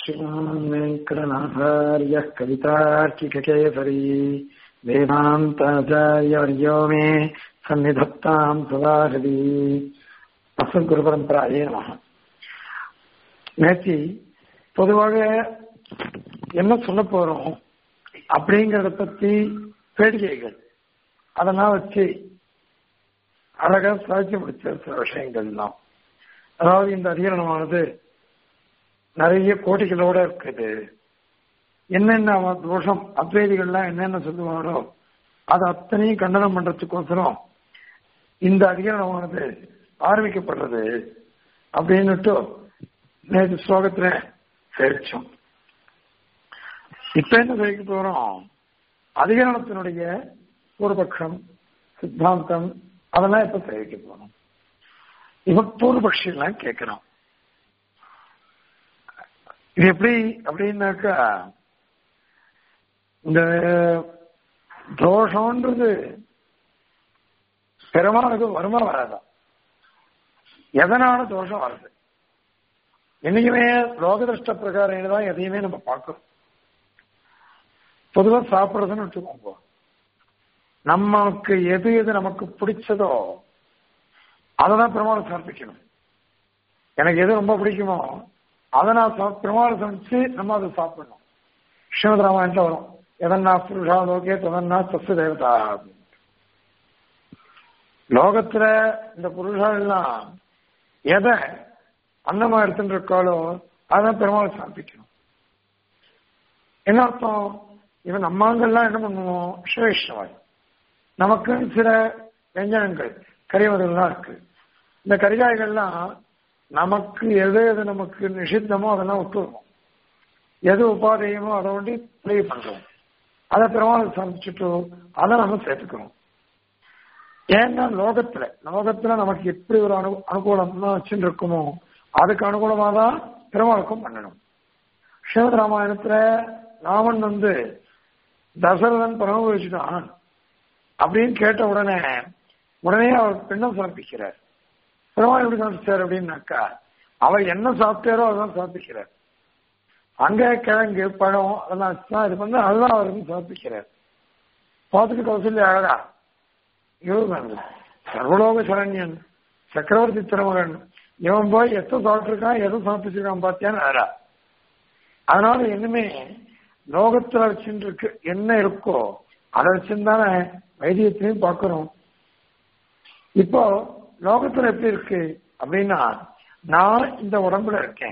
श्रीमान् वेङ्कटनाथार्यः कवितार्किककेसरी वेदान्ताचार्यवर्यो मे सन्निधत्ताम् सदाहृदि அஸ்மத் குரு பரம்பராயே நம நேற்று பொதுவாக என்ன சொல்ல போறோம் அப்படிங்கறத பத்தி பேடிகைகள் அதெல்லாம் வச்சு அழகா சாட்சி முடிச்ச சில விஷயங்கள்லாம் அதாவது இந்த அதிகரணமானது நிறைய கோட்டிகளோட இருக்குது என்னென்ன தோஷம் அத்வைதிகள்லாம் என்னென்ன சொல்லுவாரோ அது அத்தனையும் கண்டனம் பண்றதுக்கோசரம் இந்த அதிகாரமானது ஆரம்பிக்கப்படுறது அப்படின்னுட்டு நேற்று ஸ்லோகத்துல சேர்ச்சோம் இப்ப என்ன சேர்க்க போறோம் அதிகாரத்தினுடைய பூர்வபக்ஷம் சித்தாந்தம் அதெல்லாம் இப்ப சேவிக்க போறோம் இப்ப பூர்வபக்ஷி எல்லாம் கேட்கிறோம் இது எப்படி அப்படின்னாக்கா இந்த தோஷம்ன்றது பெருமானுக்கு வருமா வராதா எதனால தோஷம் வருது என்னைக்குமே லோகதிருஷ்ட பிரகாரம் தான் எதையுமே நம்ம பார்க்கிறோம் பொதுவா சாப்பிடுறதுன்னு வச்சுக்கோங்க நமக்கு எது எது நமக்கு பிடிச்சதோ அதைதான் பெருமாளை சமர்ப்பிக்கணும் எனக்கு எது ரொம்ப பிடிக்குமோ அதை நான் பெருமாளை சமைச்சு நம்ம அதை சாப்பிடணும் ஸ்ரீமத் ராமாயணத்துல வரும் எதன்னா புருஷா லோகே ததன்னா தசு தேவதா லோகத்துல இந்த புருஷா எல்லாம் எதை அன்னமா எடுத்துட்டு இருக்காளோ அதான் பெருமாளை சமர்ப்பிக்கணும் என்ன அர்த்தம் இவன் நம்மாங்கெல்லாம் என்ன பண்ணுவோம் ஸ்ரேஷ்டவாய் நமக்கு சில வெஞ்சனங்கள் கறிவதெல்லாம் இருக்கு இந்த கரிகாய்கள்லாம் நமக்கு எது எது நமக்கு நிஷித்தமோ அதெல்லாம் விட்டுருவோம் எது உபாதையமோ அதை ஒண்டி ப்ளே பண்றோம் அதை பெருமாள் சமைச்சிட்டு அதை நம்ம சேர்த்துக்கிறோம் ஏன்னா லோகத்துல லோகத்துல நமக்கு எப்படி ஒரு அனு அனுகூலம் வச்சுட்டு இருக்குமோ அதுக்கு அனுகூலமா தான் பெருமாளுக்கும் பண்ணணும் ஸ்ரீமத் ராமாயணத்துல ராமன் வந்து தசரதன் பரம வச்சுட்டான் அப்படின்னு கேட்ட உடனே உடனே அவர் பெண்ணம் சமர்ப்பிக்கிறார் பெருமாள் எப்படி சமர்ப்பிச்சார் அப்படின்னாக்கா அவர் என்ன சாப்பிட்டாரோ அதான் சமர்ப்பிக்கிறார் அங்க கிழங்கு பழம் அதெல்லாம் இது பண்ண அதுதான் அவருக்கு சமர்ப்பிக்கிறார் பார்த்துட்டு கௌசல்யா அழகா இவன் சர்வலோக சரண்யன் சக்கரவர்த்தி திருமகன் இவன் போய் எத்த சாப்பிட்டுருக்கான் எதை சமர்ப்பிச்சிருக்கான் பார்த்தியான்னு அழகா அதனால இனிமே லோகத்துல வச்சுட்டு இருக்கு என்ன இருக்கோ அதை வச்சுருந்தானே வைத்தியத்தையும் பார்க்கிறோம் இப்போ லோகத்துல எப்படி இருக்கு அப்படின்னா நான் இந்த உடம்புல இருக்கேன்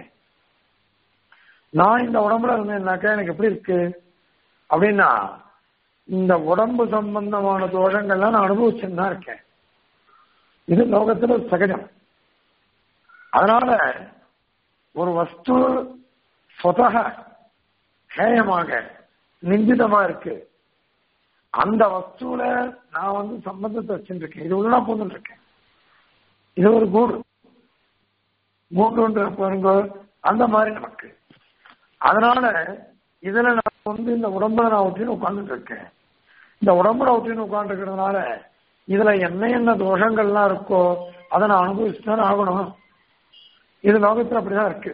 நான் இந்த உடம்புல இருந்தேன்னாக்கா எனக்கு எப்படி இருக்கு அப்படின்னா இந்த உடம்பு சம்பந்தமான தோஷங்கள்லாம் நான் அனுபவிச்சுன்னு தான் இருக்கேன் இது லோகத்துல சகஜம் அதனால ஒரு வஸ்து சொதக ஹேயமாக நிந்திதமா இருக்கு அந்த வஸ்துல நான் வந்து சம்பந்தத்தை வச்சுருக்கேன் இது உள்ள போந்துட்டு இருக்கேன் இது ஒரு கூடு கூண்டுன்ற பாருங்க அந்த மாதிரி நமக்கு அதனால இதுல நான் வந்து இந்த உடம்புல நான் ஒட்டின்னு உட்காந்துட்டு இருக்கேன் இந்த உடம்புல ஒட்டின்னு உட்காந்து இருக்கிறதுனால இதுல என்ன என்ன தோஷங்கள்லாம் இருக்கோ அதை நான் அனுபவிச்சுதான் ஆகணும் இது லோகத்துல அப்படிதான் இருக்கு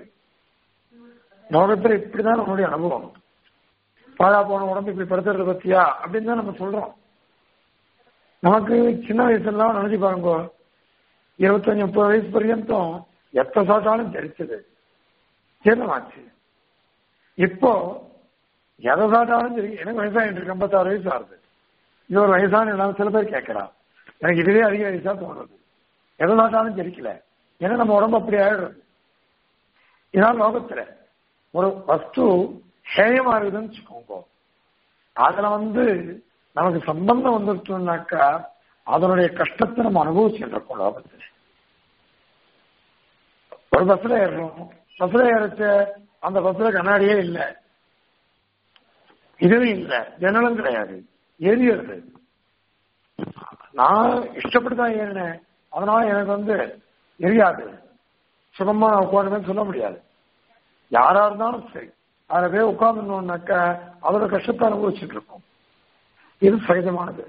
லோகத்துல இப்படிதான் நம்மளுடைய அனுபவம் பாழா போன உடம்பு இப்படி படுத்துறது பத்தியா அப்படின்னு தான் நம்ம சொல்றோம் நமக்கு சின்ன வயசுலாம் நினைச்சு பாருங்க இருபத்தஞ்சு முப்பது வயசு பர்யந்தம் எத்த சாட்டாலும் தெரிச்சது ஜீரணமாச்சு இப்போ எதை சாட்டாலும் சரி எனக்கு வயசாகிட்டு இருக்கு ஐம்பத்தாறு வயசு ஆகுது இது ஒரு வயசான இல்லாம சில பேர் கேட்கறான் எனக்கு இதுவே அதிக வயசா தோணுது எதை சாட்டாலும் தெரிக்கல ஏன்னா நம்ம உடம்பு அப்படி ஆயிடுறது இதான் லோகத்துல ஒரு வஸ்து ஹேயமா இருக்குதுன்னு வச்சுக்கோங்க அதுல வந்து நமக்கு சம்பந்தம் வந்துருச்சோம்னாக்கா அதனுடைய கஷ்டத்தை நம்ம அனுபவிச்சுட்டு இருக்கோம் லோகத்துல ஒரு பஸ்ல ஏறுறோம் பஸ்ல ஏறச்ச அந்த பஸ்ல கண்ணாடியே இல்லை இதுவும் இல்லை ஜன்னலும் கிடையாது எரியுறது நான் இஷ்டப்பட்டு தான் ஏறினேன் அதனால எனக்கு வந்து எரியாது சுகமா நான் உட்காந்துன்னு சொல்ல முடியாது யாரா இருந்தாலும் சரி அதுல போய் உட்கார்ந்துனோம்னாக்கா அதோட கஷ்டத்தை அனுபவிச்சுட்டு இருக்கோம் இது சகஜமானது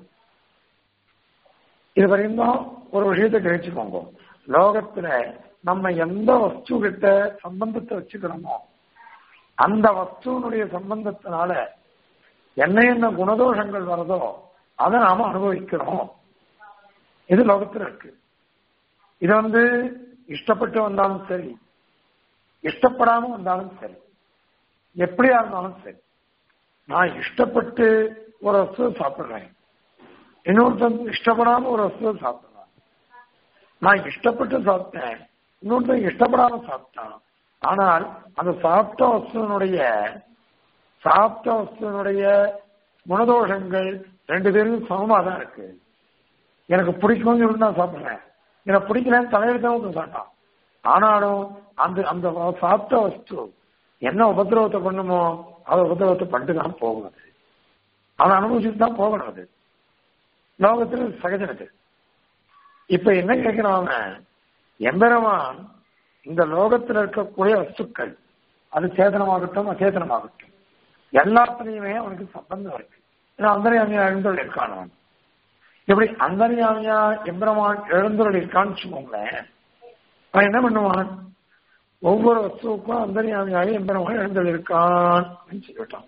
இது வரையும் தான் ஒரு விஷயத்தை கிரகிச்சுக்கோங்க லோகத்துல நம்ம எந்த வஸ்து கிட்ட சம்பந்தத்தை வச்சுக்கிறோமோ அந்த வஸ்துவனுடைய சம்பந்தத்தினால என்ன என்ன குணதோஷங்கள் வருதோ அதை நாம அனுபவிக்கிறோம் இது லோகத்தில் இருக்கு இது வந்து இஷ்டப்பட்டு வந்தாலும் சரி இஷ்டப்படாம வந்தாலும் சரி எப்படியா இருந்தாலும் சரி நான் இஷ்டப்பட்டு ஒரு வஸ்துவை சாப்பிடுறேன் இன்னொருத்தன் இஷ்டப்படாம ஒரு வஸ்துவை சாப்பிடுறான் நான் இஷ்டப்பட்டு சாப்பிட்டேன் இன்னொருத்தன் இஷ்டப்படாம சாப்பிட்டான் ஆனால் அந்த சாப்பிட்ட வஸ்துவனுடைய சாப்பிட்ட வஸ்துவனுடைய குணதோஷங்கள் ரெண்டு பேரும் சமமா தான் இருக்கு எனக்கு பிடிக்கும்னு சொல்லி நான் சாப்பிடுறேன் எனக்கு பிடிக்கலன்னு தலையெழுத்தான் ஒருத்தன் சாப்பிட்டான் ஆனாலும் அந்த அந்த சாப்பிட்ட வஸ்து என்ன உபதிரவத்தை பண்ணுமோ அதை உபதிரவத்தை பண்ணிட்டு தான் போகும் அது அவன் அனுபவிச்சுட்டு தான் போகணும் அது லோகத்தில் சகஜம் அது இப்ப என்ன கேட்கிறான் அவன் எம்பெருமான் இந்த லோகத்தில் இருக்கக்கூடிய வஸ்துக்கள் அது சேதனமாகட்டும் அச்சேதனமாகட்டும் எல்லாத்துலயுமே அவனுக்கு சம்பந்தம் இருக்கு ஏன்னா அந்தரியாமியா எழுந்தொள் இருக்கான் அவன் இப்படி அந்தரியாமியா எம்பெருமான் எழுந்தொள் இருக்கான்னு வச்சுக்கோங்களேன் அவன் என்ன பண்ணுவான் ஒவ்வொரு வஸ்துவுக்கும் அந்தரியாமியாக எம்பெருமான் எழுந்தொள் இருக்கான் அப்படின்னு சொல்லிட்டான்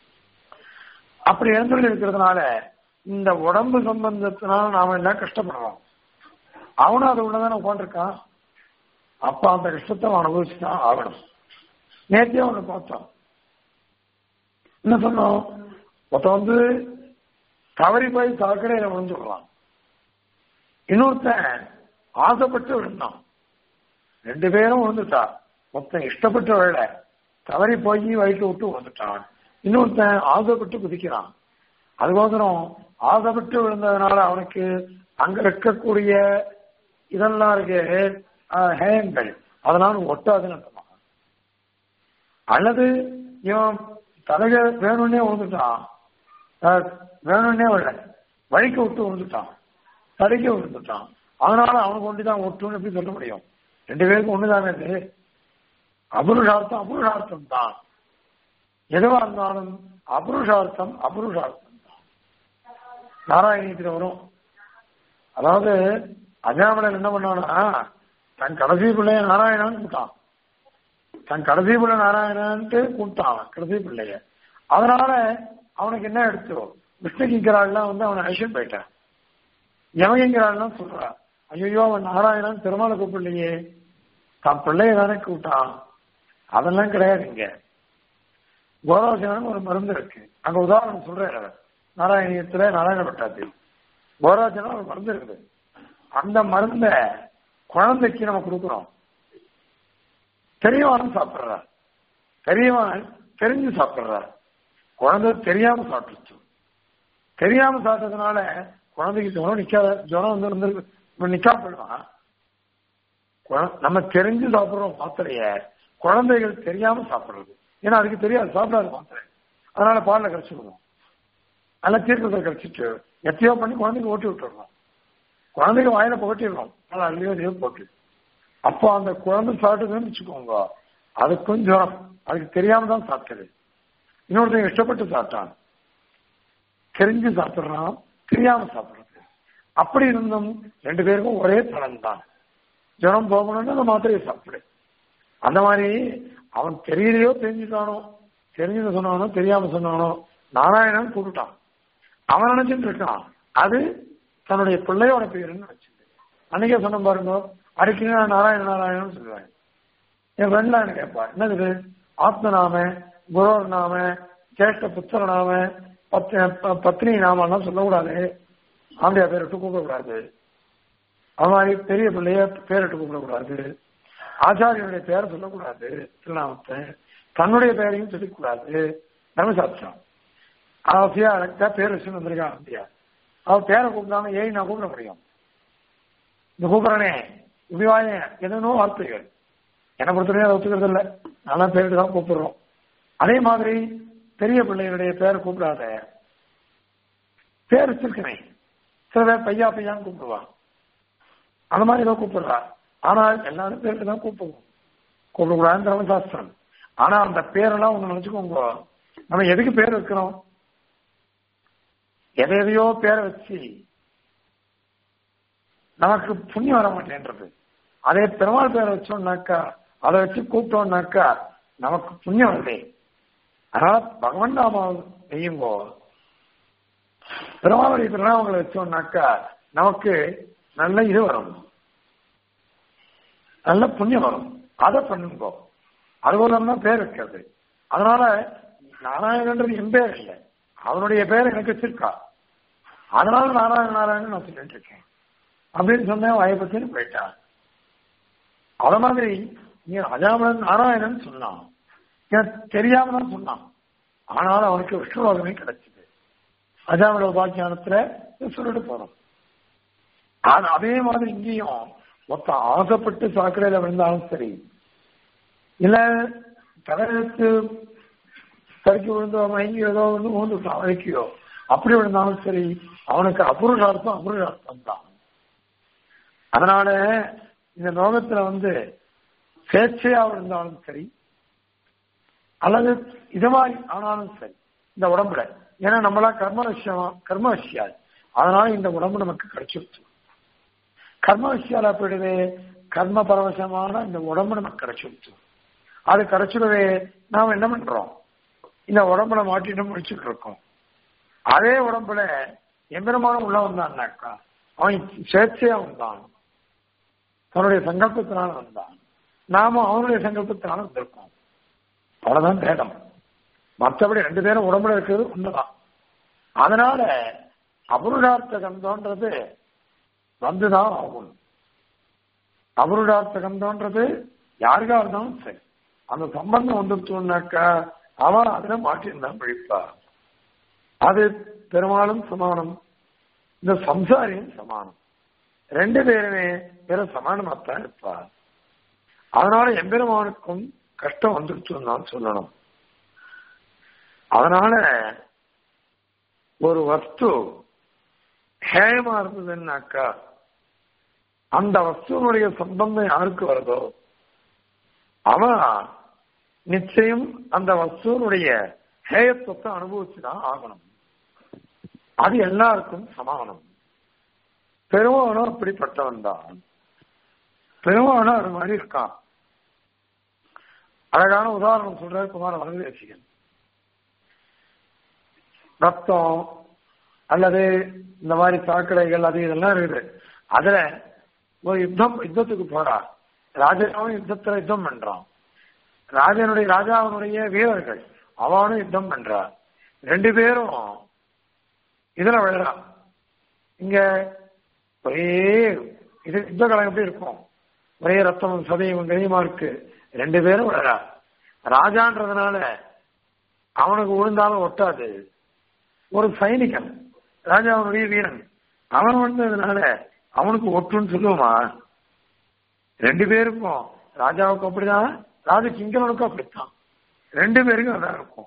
அப்படி எழுந்தொள் இருக்கிறதுனால இந்த உடம்பு சம்பந்தத்தினால நாம எல்லாம் கஷ்டப்படுறோம் அவனும் அது உள்ளதானே உட்காந்துருக்கான் அப்ப அந்த கஷ்டத்தை அவன் அனுபவிச்சுதான் ஆகணும் நேத்தியே அவனை பார்த்தோம் என்ன சொன்னோம் ஒருத்த வந்து தவறி போய் சாக்கடையில விழுந்துடலாம் இன்னொருத்தன் ஆசைப்பட்டு விழுந்தான் ரெண்டு பேரும் விழுந்துட்டா மொத்தம் இஷ்டப்பட்டு விழ தவறி போய் வயிற்று விட்டு விழுந்துட்டான் இன்னொருத்தன் ஆசைப்பட்டு குதிக்கிறான் அதுக்கோசரம் ஆசைப்பட்டு விழுந்ததுனால அவனுக்கு அங்க இருக்கக்கூடிய இதெல்லாம் இருக்கு ஹேயங்கள் அதனால ஒட்டாதுன்னு அர்த்தமா அல்லது இவன் தலைக வேணும்னே விழுந்துட்டான் வேணும்னே விழ வழிக்க விட்டு விழுந்துட்டான் தடைக்க விழுந்துட்டான் அதனால அவனுக்கு ஒன்றுதான் ஒட்டுன்னு எப்படி சொல்ல முடியும் ரெண்டு பேருக்கும் ஒண்ணுதானே இது அபுருஷார்த்தம் அபுருஷார்த்தம் தான் எதுவா இருந்தாலும் அபுருஷார்த்தம் அபுருஷார்த்தம் தான் நாராயணத்தில் வரும் அதாவது அஜாமலன் என்ன பண்ணானா தன் கடைசி பிள்ளைய நாராயணன் கூட்டான் தன் கடைசி பிள்ளை நாராயணன்ட்டு கூப்பிட்டான் கடைசி பிள்ளைய அதனால அவனுக்கு என்ன எடுத்து விஷ்ணுகிங்கிறாள்லாம் வந்து அவனை அழிச்சுட்டு போயிட்டான் யமகிங்கிறாள்லாம் சொல்றான் ஐயோ அவன் நாராயணன் பெருமாளை கூப்பிடலையே தான் பிள்ளைய தானே கூப்பிட்டான் அதெல்லாம் கிடையாது இங்க கோராசனம் ஒரு மருந்து இருக்கு அங்க உதாரணம் சொல்றேன் அவர் நாராயணியத்துல நாராயணப்பட்டாச்சு கோராசனம் ஒரு மருந்து இருக்குது அந்த மருந்த குழந்தைக்கு நம்ம கொடுக்குறோம் தெரியவானும் சாப்பிடுறார் தெரியவான் தெரிஞ்சு சாப்பிடுறார் குழந்தை தெரியாம சாப்பிட்டுச்சு தெரியாம சாப்பிட்டதுனால குழந்தைக்கு ஜுரம் நிக்காத ஜுரம் வந்து இருந்து நிக்காம போயிடுவான் நம்ம தெரிஞ்சு சாப்பிடுறோம் மாத்திரைய குழந்தைகள் தெரியாம சாப்பிடுறது ஏன்னா அதுக்கு தெரியாது சாப்பிடாது மாத்திரை அதனால பாலில் கரைச்சிடுவோம் நல்ல தீர்க்கத்தை கரைச்சிட்டு எத்தையோ பண்ணி குழந்தைக்கு ஓட்டி விட்டுறோம் குழந்தைக்கு வாயில புகட்டிடுறோம் நல்லா அள்ளியோ அதையோ போட்டு அப்போ அந்த குழந்தை சாப்பிட்டதுன்னு வச்சுக்கோங்க அதுக்கும் ஜுரம் அதுக்கு தெரியாம தான் சாப்பிட்டது இன்னொருத்தன் இஷ்டப்பட்டு சாப்பிட்டான் தெரிஞ்சு சாப்பிடுறான் தெரியாம சாப்பிடுறது அப்படி இருந்தும் ரெண்டு பேருக்கும் ஒரே பலன் தான் ஜுரம் போகணும்னு அந்த மாத்திரையை சாப்பிடு அந்த மாதிரி அவன் தெரியலையோ தெரிஞ்சுட்டானோ தெரிஞ்சது சொன்னானோ தெரியாம சொன்னானோ நாராயணன் கூப்பிட்டான் அவன் நினைச்சிட்டு இருக்கான் அது தன்னுடைய பிள்ளையோட பேருன்னு நினைச்சிட்டு அன்னைக்கே சொன்ன பாருங்க அடிக்கடி நான் நாராயண நாராயணன் சொல்லுவேன் என் ஃப்ரெண்ட்லாம் என்ன கேட்பா என்னது ஆத்மநாம குரோர் நாம ஜேஷ்ட புத்திர நாம பத் பத்னி நாமெல்லாம் சொல்லக்கூடாது ஆம்பியா பேரிட்டு கூப்பிடக்கூடாது அது மாதிரி பெரிய பிள்ளைய பேரிட்டு கூப்பிடக்கூடாது ஆச்சாரியனுடைய பெயரை சொல்லக்கூடாது திருநாமத்தை தன்னுடைய பெயரையும் சொல்லக்கூடாது தர்மசாஸ்திரம் அவசியா அழைச்சா பேர் வச்சு வந்திருக்கா ஆம்பியா அவ பேரை கூப்பிடாம ஏய் நான் கூப்பிட முடியும் இந்த கூப்பிடறனே இப்படிவாய என்னென்னோ வார்த்தைகள் என்னை பொறுத்தவரையும் அதை ஒத்துக்கிறது இல்லை நல்லா பேருக்கு தான் கூப்பிடுறோம் அதே மாதிரி பெரிய பிள்ளைகளுடைய பேரை கூப்பிடாத பேர் வச்சிருக்கனே சில பேர் பையா பையான்னு கூப்பிடுவான் அந்த மாதிரி ஏதோ கூப்பிடுறா ஆனால் எல்லாரும் பேருக்கு தான் கூப்பிடுவோம் கூப்பிடக்கூடாதுன்னு தர்மசாஸ்திரம் ஆனா அந்த பேரெல்லாம் ஒண்ணு நினைச்சுக்கோங்க நம்ம எதுக்கு பேர் வைக்கிறோம் எதை எதையோ பேரை வச்சு நமக்கு புண்ணியம் வர மாட்டேன்றது அதே பெருமாள் பேரை வச்சோம்னாக்கா அதை வச்சு கூப்பிட்டோம்னாக்கா நமக்கு புண்ணியம் வருதே அதனால பகவன் நாம செய்யுங்கோ பெருமாளுடைய திருநாமங்களை வச்சோம்னாக்கா நமக்கு நல்ல இது வரும் நல்ல புண்ணியம் வரும் அதை பண்ணுங்கோ அதுபோல தான் பேர் இருக்கிறது அதனால நாராயணன்றது என் பேர் இல்லை அவனுடைய பேர் எனக்கு வச்சிருக்கா அதனால நாராயண நாராயணன் நான் சொல்லிட்டு இருக்கேன் அப்படின்னு சொன்னேன் வாயப்பத்தின்னு போயிட்டான் அத மாதிரி நீ அஜாமலன் நாராயணன் சொன்னான் எனக்கு தெரியாம தான் சொன்னான் ஆனாலும் அவனுக்கு விஷ்ணுலோகமே கிடைச்சது அஜாமல உபாக்கியானத்துல சொல்லிட்டு போறோம் ஆனா அதே மாதிரி இங்கேயும் மொத்த ஆசைப்பட்டு சாக்கடையில விழுந்தாலும் சரி இல்ல தலையெழுத்து தடுக்கி விழுந்தோ மயங்கி ஏதோ வந்து ஊந்துட்டான் வலிக்கையோ அப்படி விழுந்தாலும் சரி அவனுக்கு அபுருஷார்த்தம் அபுருஷார்த்தம் தான் அதனால இந்த லோகத்துல வந்து சேச்சையா விழுந்தாலும் சரி அல்லது இது மாதிரி ஆனாலும் சரி இந்த உடம்புல ஏன்னா நம்மளா கர்ம விஷயமா கர்ம விஷயால் அதனால இந்த உடம்பு நமக்கு கிடைச்சிருச்சு கர்ம விஷயால போயிடுது கர்ம பரவசமான இந்த உடம்பு நமக்கு கிடைச்சிருச்சு அது கிடைச்சிடவே நாம என்ன பண்றோம் இந்த உடம்புல மாட்டிட்டு முடிச்சுட்டு இருக்கோம் அதே உடம்புல எம்பெருமானம் உள்ள வந்தான்னாக்கா அவன் சேச்சையா வந்தான் தன்னுடைய சங்கல்பத்தினால வந்தான் நாம அவனுடைய சங்கல்பத்தினால வந்திருக்கோம் அவ்வளவுதான் பேதம் மற்றபடி ரெண்டு பேரும் உடம்புல இருக்கிறது உண்மைதான் அதனால அபருடார்த்த கந்தோன்றது வந்துதான் ஆகும் அபருடார்த்த கந்தோன்றது யாருக்கா இருந்தாலும் சரி அந்த சம்பந்தம் வந்துருச்சோம்னாக்கா அவன் அதுல மாற்றிருந்தான் பிழிப்பா அது பெரும்பாலும் சமானம் இந்த சம்சாரியும் சமானம் ரெண்டு பேருமே வேற சமானமாத்தான் இருப்பா அதனால எம்பெருமானுக்கும் கஷ்டம் வந்துருச்சுன்னு தான் சொல்லணும் அதனால ஒரு வஸ்து ஹேயமா இருந்ததுன்னாக்கா அந்த வஸ்துவனுடைய சம்பந்தம் யாருக்கு வருதோ அவன் நிச்சயம் அந்த வஸ்துவனுடைய ஹேயத்துவத்தை அனுபவிச்சுதான் ஆகணும் அது எல்லாருக்கும் சமானம் பெருமானும் அப்படிப்பட்டவன் தான் பெருமானும் அது மாதிரி இருக்கான் அழகான உதாரணம் சொல்ற குமார வனதேசிகன் ரத்தம் அல்லது இந்த மாதிரி சாக்கடைகள் அது இதெல்லாம் இருக்குது அதுல ஒரு யுத்தம் யுத்தத்துக்கு போறா ராஜாவும் யுத்தத்துல யுத்தம் பண்றான் ராஜனுடைய ராஜாவினுடைய வீரர்கள் அவனும் யுத்தம் பண்றா ரெண்டு பேரும் இதுல விழுறா இங்க ஒரே இது யுத்த கலம் எப்படி இருக்கும் ஒரே ரத்தமும் சதையும் கனியுமா இருக்கு ரெண்டு பேரும் விழுறா ராஜான்றதுனால அவனுக்கு விழுந்தாலும் ஒட்டாது ஒரு சைனிகன் ராஜாவுடைய வீரன் அவன் வந்ததுனால அவனுக்கு ஒட்டுன்னு சொல்லுவோமா ரெண்டு பேருக்கும் ராஜாவுக்கு அப்படிதான் ராஜ கிங்கரனுக்கும் அப்படித்தான் ரெண்டு பேருக்கும் அதான் இருக்கும்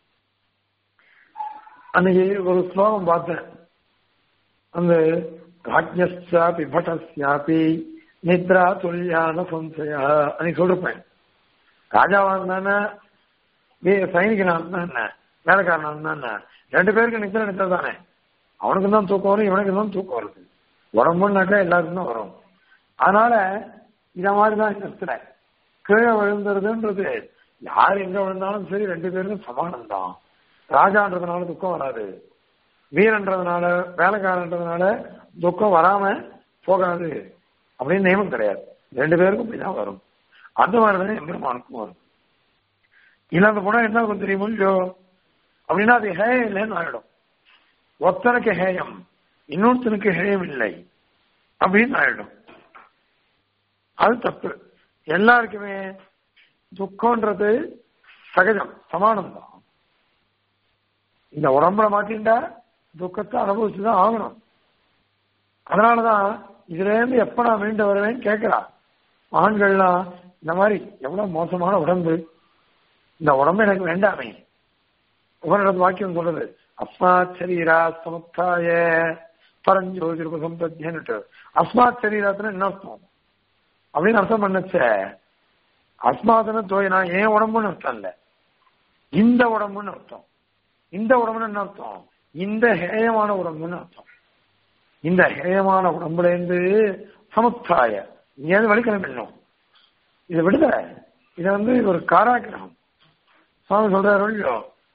அன்னைக்கு ஒரு ஸ்லோகம் பார்த்தேன் அந்த ராஜ்யஸ்யாபி பட்டஸ்யாபி நித்ரா தொல்யான சம்சயா அன்னைக்கு சொல்லிருப்பேன் ராஜாவா இருந்தானே சைனிகனா இருந்தா என்ன வேலைக்காரனா இருந்தா என்ன ரெண்டு பேருக்கு நித்திர நித்திர தானே அவனுக்கு தான் தூக்கம் வரும் இவனுக்கு தான் தூக்கம் வருது உடம்புனாக்கா எல்லாருக்கும் தான் வரும் அதனால இத மாதிரிதான் இந்த இடத்துல கீழே விழுந்துறதுன்றது யார் எங்க விழுந்தாலும் சரி ரெண்டு பேருக்கும் சமானம் தான் ராஜான்றதுனால துக்கம் வராது வீரன்றதுனால வேலைக்காரன்றதுனால துக்கம் வராம போகாது அப்படின்னு நியமம் கிடையாது ரெண்டு பேருக்கும் இப்படிதான் வரும் அந்த மாதிரிதான் எம்பெருமானுக்கும் வரும் இல்லாத போனா என்ன இருக்கும் தெரியுமோ இல்லையோ அப்படின்னா அது ஹேயம் இல்லைன்னு ஆயிடும் ஒருத்தனுக்கு ஹேயம் இன்னொருத்தனுக்கு ஹேயம் இல்லை அப்படின்னு ஆயிடும் அது தப்பு எல்லாருக்குமே துக்கம்ன்றது சகஜம் சமானம் தான் இந்த உடம்புல மாட்டின்டா துக்கத்தை அனுபவிச்சுதான் ஆகணும் அதனாலதான் இதுல இருந்து எப்ப நான் மீண்டு வருவேன்னு கேட்கிறா ஆண்கள்லாம் இந்த மாதிரி எவ்வளவு மோசமான உடம்பு இந்த உடம்பு எனக்கு வேண்டாமே உபனிடத்து வாக்கியம் சொல்றது அஸ்மாத் சரீரா சமுத்தாய பரஞ்சோதிருப சம்பத்தியன்னுட்டு அஸ்மாத் சரீரத்துல என்ன அர்த்தம் அப்படின்னு அர்த்தம் பண்ணச்ச அஸ்மாதுன்னு தோய் நான் ஏன் உடம்புன்னு அர்த்தம் இல்ல இந்த உடம்புன்னு அர்த்தம் இந்த உடம்புன்னு என்ன அர்த்தம் இந்த ஹேயமான உடம்புன்னு அர்த்தம் இந்த ஹேயமான உடம்புல இருந்து சமுத்தாய இங்கேயாவது வலிக்கிழமை இன்னும் இது விடுதலை இது வந்து ஒரு காராகிரகம் சுவாமி சொல்றாரு இல்லையோ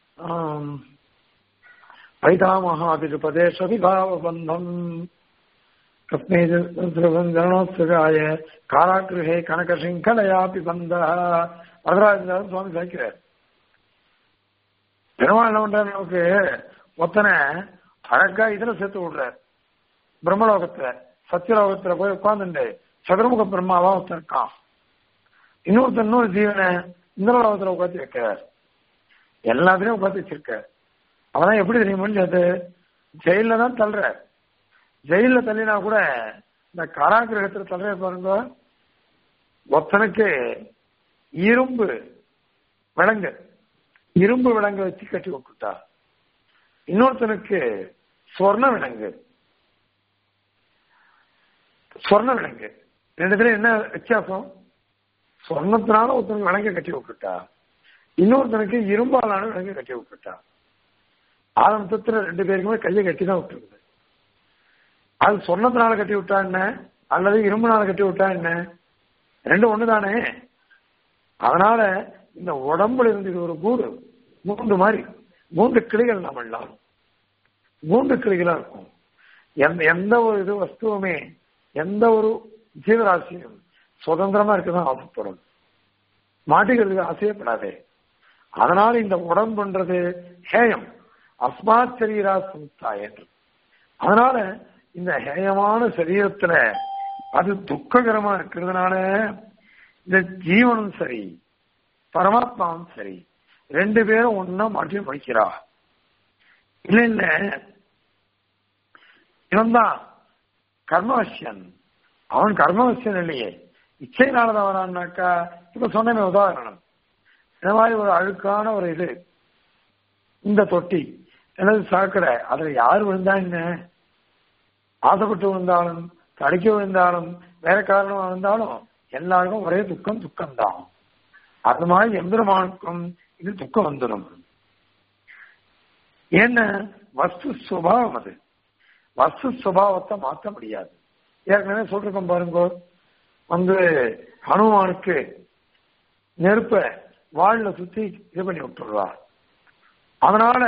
வைதாமகாதிருபதேச விபாவபந்தம் கஸ்மை ஜனோத்சகாய காராகிருஹே கனகசிங்கலையாபி பந்த வரதராஜன் சுவாமி சாய்க்கிறார் பெருமாள் என்ன பண்றாரு நமக்கு ஒத்தனை அழகா இதுல சேர்த்து விடுறார் பிரம்மலோகத்துல சத்தியலோகத்துல போய் உட்கார்ந்துட்டு சதுர்முக பிரம்மாவா ஒருத்தன் இருக்கான் இன்னொருத்தன் இன்னொரு ஜீவனை இந்திரலோகத்துல உட்காந்து வைக்கிறார் எல்லாத்துலயும் உட்காந்து வச்சிருக்கார் அவன் எப்படி தெரியும் முடிஞ்சது ஜெயில தான் தள்ளுற ஜெயில தள்ளினா கூட இந்த காராகிரகத்துல தள்ளுற பாருங்க ஒத்தனுக்கு இரும்பு விலங்கு இரும்பு விலங்கு வச்சு கட்டி விட்டுட்டா இன்னொருத்தனுக்கு சொர்ண விலங்கு சொர்ண விலங்கு ரெண்டு பேரும் என்ன வித்தியாசம் சொர்ணத்தினால ஒருத்தனுக்கு விலங்கு கட்டி விட்டுட்டா இன்னொருத்தனுக்கு இரும்பாலான விலங்கு கட்டி விட்டுட்டா ஆரம்பத்துல ரெண்டு பேருக்குமே கையை கட்டி தான் விட்டுருக்குது அது சொன்னதுனால கட்டி விட்டா என்ன அல்லது இரும்புனால கட்டி விட்டா என்ன ரெண்டும் ஒண்ணுதானே அதனால இந்த உடம்புல இருந்து இது ஒரு கூடு மூன்று மாதிரி மூன்று கிளிகள் நம்ம எல்லாரும் மூன்று கிளிகளா இருக்கும் எந்த எந்த ஒரு இது வஸ்துவுமே எந்த ஒரு ஜீவராசியும் சுதந்திரமா இருக்கதான் ஆசைப்படும் மாட்டிக்கிறதுக்கு ஆசையப்படாதே அதனால இந்த உடம்புன்றது ஹேயம் அஸ்மாத் சரீரா சமுத்தா என்று அதனால இந்த ஹேயமான சரீரத்துல அது துக்ககரமா இருக்கிறதுனால இந்த ஜீவனும் சரி பரமாத்மாவும் சரி ரெண்டு பேரும் ஒன்னா மாற்றி முடிக்கிறா இல்ல இல்ல இவன் தான் கர்மவசியன் அவன் கர்மவசியன் இல்லையே இச்சையினாலதான் வரான்னாக்கா இப்ப சொன்ன உதாரணம் இந்த மாதிரி ஒரு அழுக்கான ஒரு இது இந்த தொட்டி எனது சாக்கடை அதுல யார் விழுந்தா என்ன ஆசைப்பட்டு விழுந்தாலும் தடுக்க விழுந்தாலும் வேற காரணமா இருந்தாலும் எல்லாருக்கும் ஒரே துக்கம் துக்கம் தான் அது மாதிரி எம்பெருமானுக்கும் இது துக்கம் வந்துடும் என்ன வஸ்து சுபாவம் அது வஸ்து சுபாவத்தை மாற்ற முடியாது ஏற்கனவே சொல்லிருக்கோம் பாருங்க வந்து ஹனுமானுக்கு நெருப்ப வாழ்ல சுத்தி இது பண்ணி விட்டுருவார் அதனால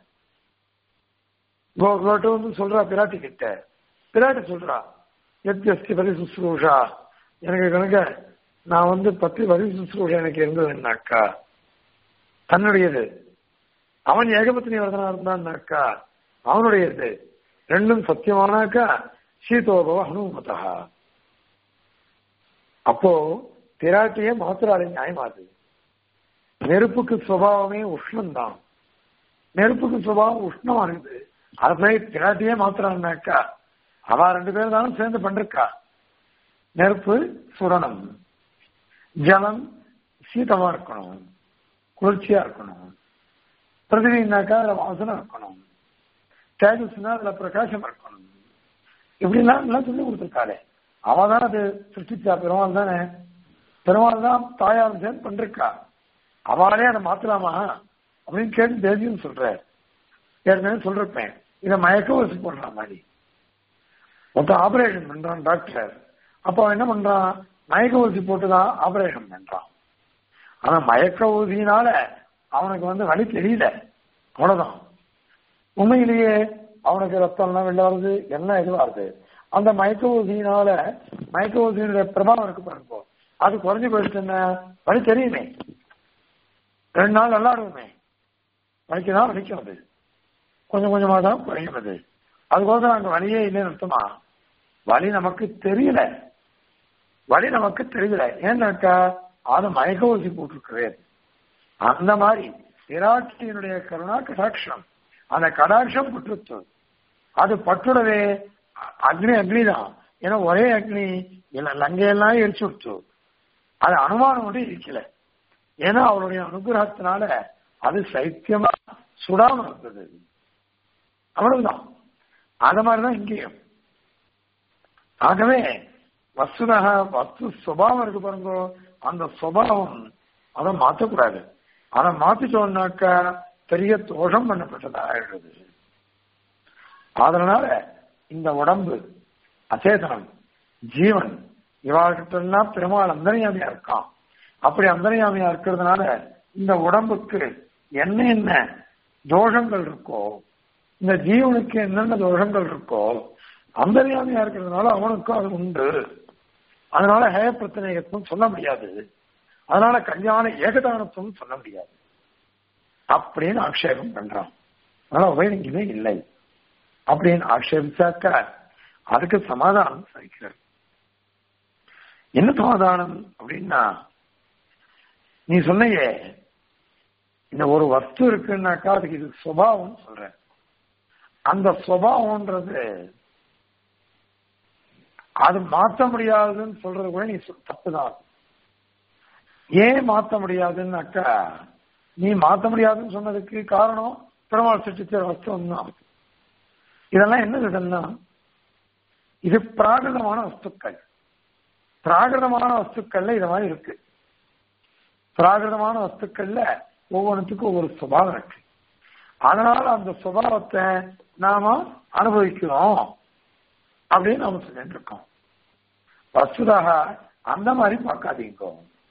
கோட்டு வந்து சொல்றா பிராட்டி கிட்ட பிராட்டி சொல்றா எத்தி பரி சுசுரூஷா எனக்கு கணக்க நான் வந்து பத்து வரி சுசுரூஷா எனக்கு இருந்ததுன்னாக்கா தன்னுடையது அவன் ஏகபத்தினி வரதனா இருந்தான்னாக்கா அவனுடையது ரெண்டும் சத்தியமானாக்கா சீதோபவ ஹனுமதா அப்போ பிராட்டியே மாத்திராளி நியாயமாது நெருப்புக்கு சுவாவமே உஷ்ணம்தான் நெருப்புக்கு சுபாவம் உஷ்ணமா இருக்குது அதை போய் பிராட்டியே மாத்திரான்னாக்கா அவ ரெண்டு பேரும் தானும் சேர்ந்து பண்றக்கா நெருப்பு சுடணும் ஜலம் சீதமா இருக்கணும் குளிர்ச்சியா இருக்கணும் பிரதிவினாக்கா அதுல வாசனம் இருக்கணும் தேஜஸ்னா அதுல பிரகாசம் இருக்கணும் இப்படிலாம் எல்லாம் சொல்லி கொடுத்துருக்காளே அவ தான் அது சிருஷ்டிச்சா பெருமாள் தானே பெருமாள் தான் தாயார் சேர்ந்து பண்றா அவளே அதை மாத்தலாமா அப்படின்னு கேட்டு தேவியும் சொல்றாரு ஏற்கனவே சொல்றப்பேன் இதை மயக்க ஊசி போடுற மாதிரி மொத்தம் ஆபரேஷன் பண்றான் டாக்டர் அப்போ அவன் என்ன பண்றான் மயக்க ஊசி போட்டுதான் ஆபரேஷன் பண்றான் ஆனா மயக்க ஊசினால அவனுக்கு வந்து வலி தெரியல அவ்வளவுதான் உண்மையிலேயே அவனுக்கு ரத்தம் எல்லாம் வெளில வருது எல்லாம் இது வருது அந்த மயக்க ஊசியினால மயக்க ஊசியினுடைய பிரபாவம் இருக்கு பாருங்க அது குறைஞ்சு போயிடுச்சுன்னா வலி தெரியுமே ரெண்டு நாள் விளாடுவோமே வலிக்குதான் வலிக்கும் அது கொஞ்சம் கொஞ்சமா தான் குறையும் அது அதுக்கோசரம் அங்க வலியே இல்லைன்னு அர்த்தமா வலி நமக்கு தெரியல வலி நமக்கு தெரியல ஏன்னாக்கா அது மயக்க ஊசி போட்டிருக்கிறேன் அந்த மாதிரி விராட்டியினுடைய கருணா கடாட்சம் அந்த கடாட்சம் பட்டுருத்து அது பட்டுடவே அக்னி அக்னி தான் ஏன்னா ஒரே அக்னி லங்கையெல்லாம் எரிச்சு விட்டு அது அனுமானம் மட்டும் இருக்கல ஏன்னா அவருடைய அனுகிரகத்தினால அது சைத்தியமா சுடாம இருந்தது அவ்வளவுதான் அது மாதிரிதான் இங்கேயும் ஆகவே வஸ்துதக வஸ்து சுபாவம் இருக்கு பாருங்க அந்த சுபாவம் அதை மாற்றக்கூடாது அதை மாத்திட்டோம்னாக்கா பெரிய தோஷம் பண்ணப்பட்டதா ஆயிடுது அதனால இந்த உடம்பு அச்சேதனம் ஜீவன் இவாழ்கிட்ட எல்லாம் பெருமாள் அந்தனியாமையா இருக்கான் அப்படி அந்தரியாமையா இருக்கிறதுனால இந்த உடம்புக்கு என்ன என்ன தோஷங்கள் இருக்கோ இந்த ஜீவனுக்கு என்னென்ன தோஷங்கள் இருக்கோ அந்தரியாமையா இருக்கிறதுனால அவனுக்கும் அது உண்டு அதனால ஹேய பிரச்சனைகத்தும் சொல்ல முடியாது அதனால கல்யாண ஏகதானத்துவம் சொல்ல முடியாது அப்படின்னு ஆக்ஷேபம் பண்றான் அதனால உபயோகிக்கவே இல்லை அப்படின்னு ஆக்ஷேபிச்சாக்க அதுக்கு சமாதானம் சரிக்கிறார் என்ன சமாதானம் அப்படின்னா நீ சொன்னையே இந்த ஒரு வஸ்து இருக்குன்னாக்கா அதுக்கு இது சுபாவம் சொல்ற அந்த சுபாவம்ன்றது அது மாற்ற முடியாதுன்னு சொல்றது கூட நீ தப்புதான் ஏன் மாற்ற முடியாதுன்னாக்கா நீ மாற்ற முடியாதுன்னு சொன்னதுக்கு காரணம் பெருமாள் சிருஷ்டிச்ச வஸ்துவம் தான் இதெல்லாம் என்னது இதெல்லாம் இது பிராகிருதமான வஸ்துக்கள் பிராகிருதமான வஸ்துக்கள்ல இது மாதிரி இருக்கு பிராகிருதமான வஸ்துக்கள்ல ஒவ்வொன்றுத்துக்கும் ஒவ்வொரு சுபாவம் இருக்கு அதனால அந்த சுபாவத்தை நாம அனுபவிக்கிறோம் அப்படின்னு நாம சொல்லிட்டு இருக்கோம் வசுதாக அந்த மாதிரி பார்க்காதீங்க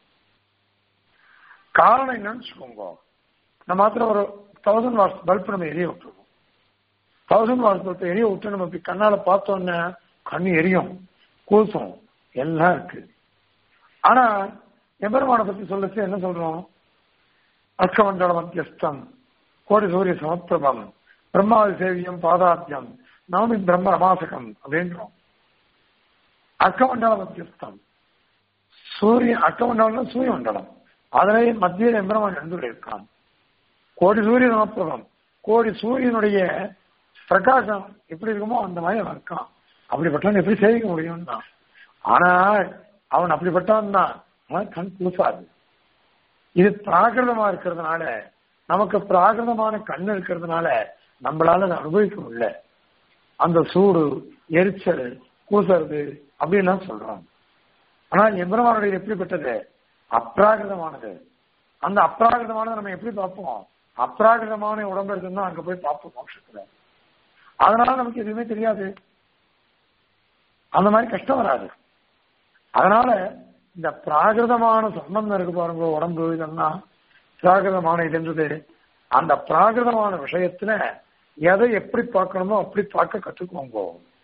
காரணம் என்னன்னு வச்சுக்கோங்க நம்ம மாத்திரம் ஒரு தௌசண்ட் வாட்ஸ் பல்ப் நம்ம எரிய விட்டுருவோம் தௌசண்ட் வாட்ஸ் பல்ப் எரிய விட்டு நம்ம இப்படி கண்ணால பார்த்தோன்னே கண்ணு எரியும் கூசும் எல்லாம் இருக்கு ஆனா எபெருமான பத்தி சொல்லச்சு என்ன சொல்றோம் அர்க்கமண்டல மத்தியஸ்தம் கோடி சூரிய சமப்பிரபம் பிரம்மாதி சேவியம் பாதாத்தியம் நவமி பிரம்ம ரமாசகம் அப்படின்றோம் அர்க்கமண்டல மத்தியஸ்தம் சூரியன் அர்க்கமண்டலம் சூரிய மண்டலம் அதிலே மத்தியில் எம்பெருமான் எழுந்துள்ள இருக்கான் கோடி சூரிய சமப்பிரபம் கோடி சூரியனுடைய பிரகாசம் எப்படி இருக்குமோ அந்த மாதிரி அவன் இருக்கான் அப்படிப்பட்டவன் எப்படி சேவிக்க முடியும் தான் ஆனால் அவன் அப்படிப்பட்டவன் தான் அவன் கண் கூசாது இது பிராகிருதமா இருக்கிறதுனால நமக்கு பிராகிருதமான கண் இருக்கிறதுனால நம்மளால அதை அனுபவிக்க முடியல அந்த சூடு எரிச்சல் கூசுறது அப்படின்லாம் சொல்றோம் ஆனால் எம்பெருமானுடைய எப்படிப்பட்டது அப்ராகிருதமானது அந்த அப்ராகிருதமானதை நம்ம எப்படி பார்ப்போம் அப்ராகிருதமான உடம்பு இருக்குன்னா அங்க போய் பார்ப்போம் மோட்சத்துல அதனால நமக்கு எதுவுமே தெரியாது அந்த மாதிரி கஷ்டம் வராது அதனால இந்த பிராகிருதமான சம்பந்தம் இருக்கு பாருங்க உடம்பு இதெல்லாம் பிராகிருதமான இதுன்றது அந்த பிராகிருதமான விஷயத்துல எதை எப்படி பார்க்கணுமோ அப்படி பார்க்க கத்துக்கோங்க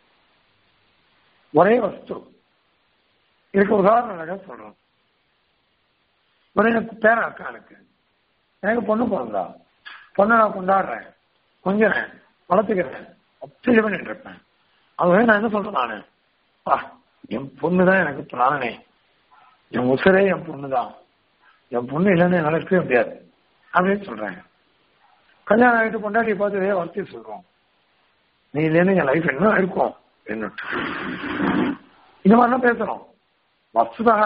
ஒரே வஸ்து இதுக்கு உதாரணம் சொல்றோம் ஒரு எனக்கு பேரன் இருக்கா எனக்கு எனக்கு பொண்ணு பிறந்தா பொண்ணை நான் கொண்டாடுறேன் கொஞ்சறேன் வளர்த்துக்கிறேன் அப்படி பண்ணிட்டு இருப்பேன் அதுவே நான் என்ன சொல்றேன் நானு என் பொண்ணு தான் எனக்கு பிராணனே என் உசுரே என் பொண்ணு தான் என் பொண்ணு இல்லைன்னு என்னால் இருக்கவே முடியாது அப்படின்னு சொல்றேன் கல்யாணம் ஆகிட்டு கொண்டாடி பார்த்து இதே வளர்த்தி சொல்றோம் நீ இல்லைன்னு என் லைஃப் என்ன இருக்கும் என்னட்டு இந்த மாதிரிலாம் பேசுறோம் வசுதாக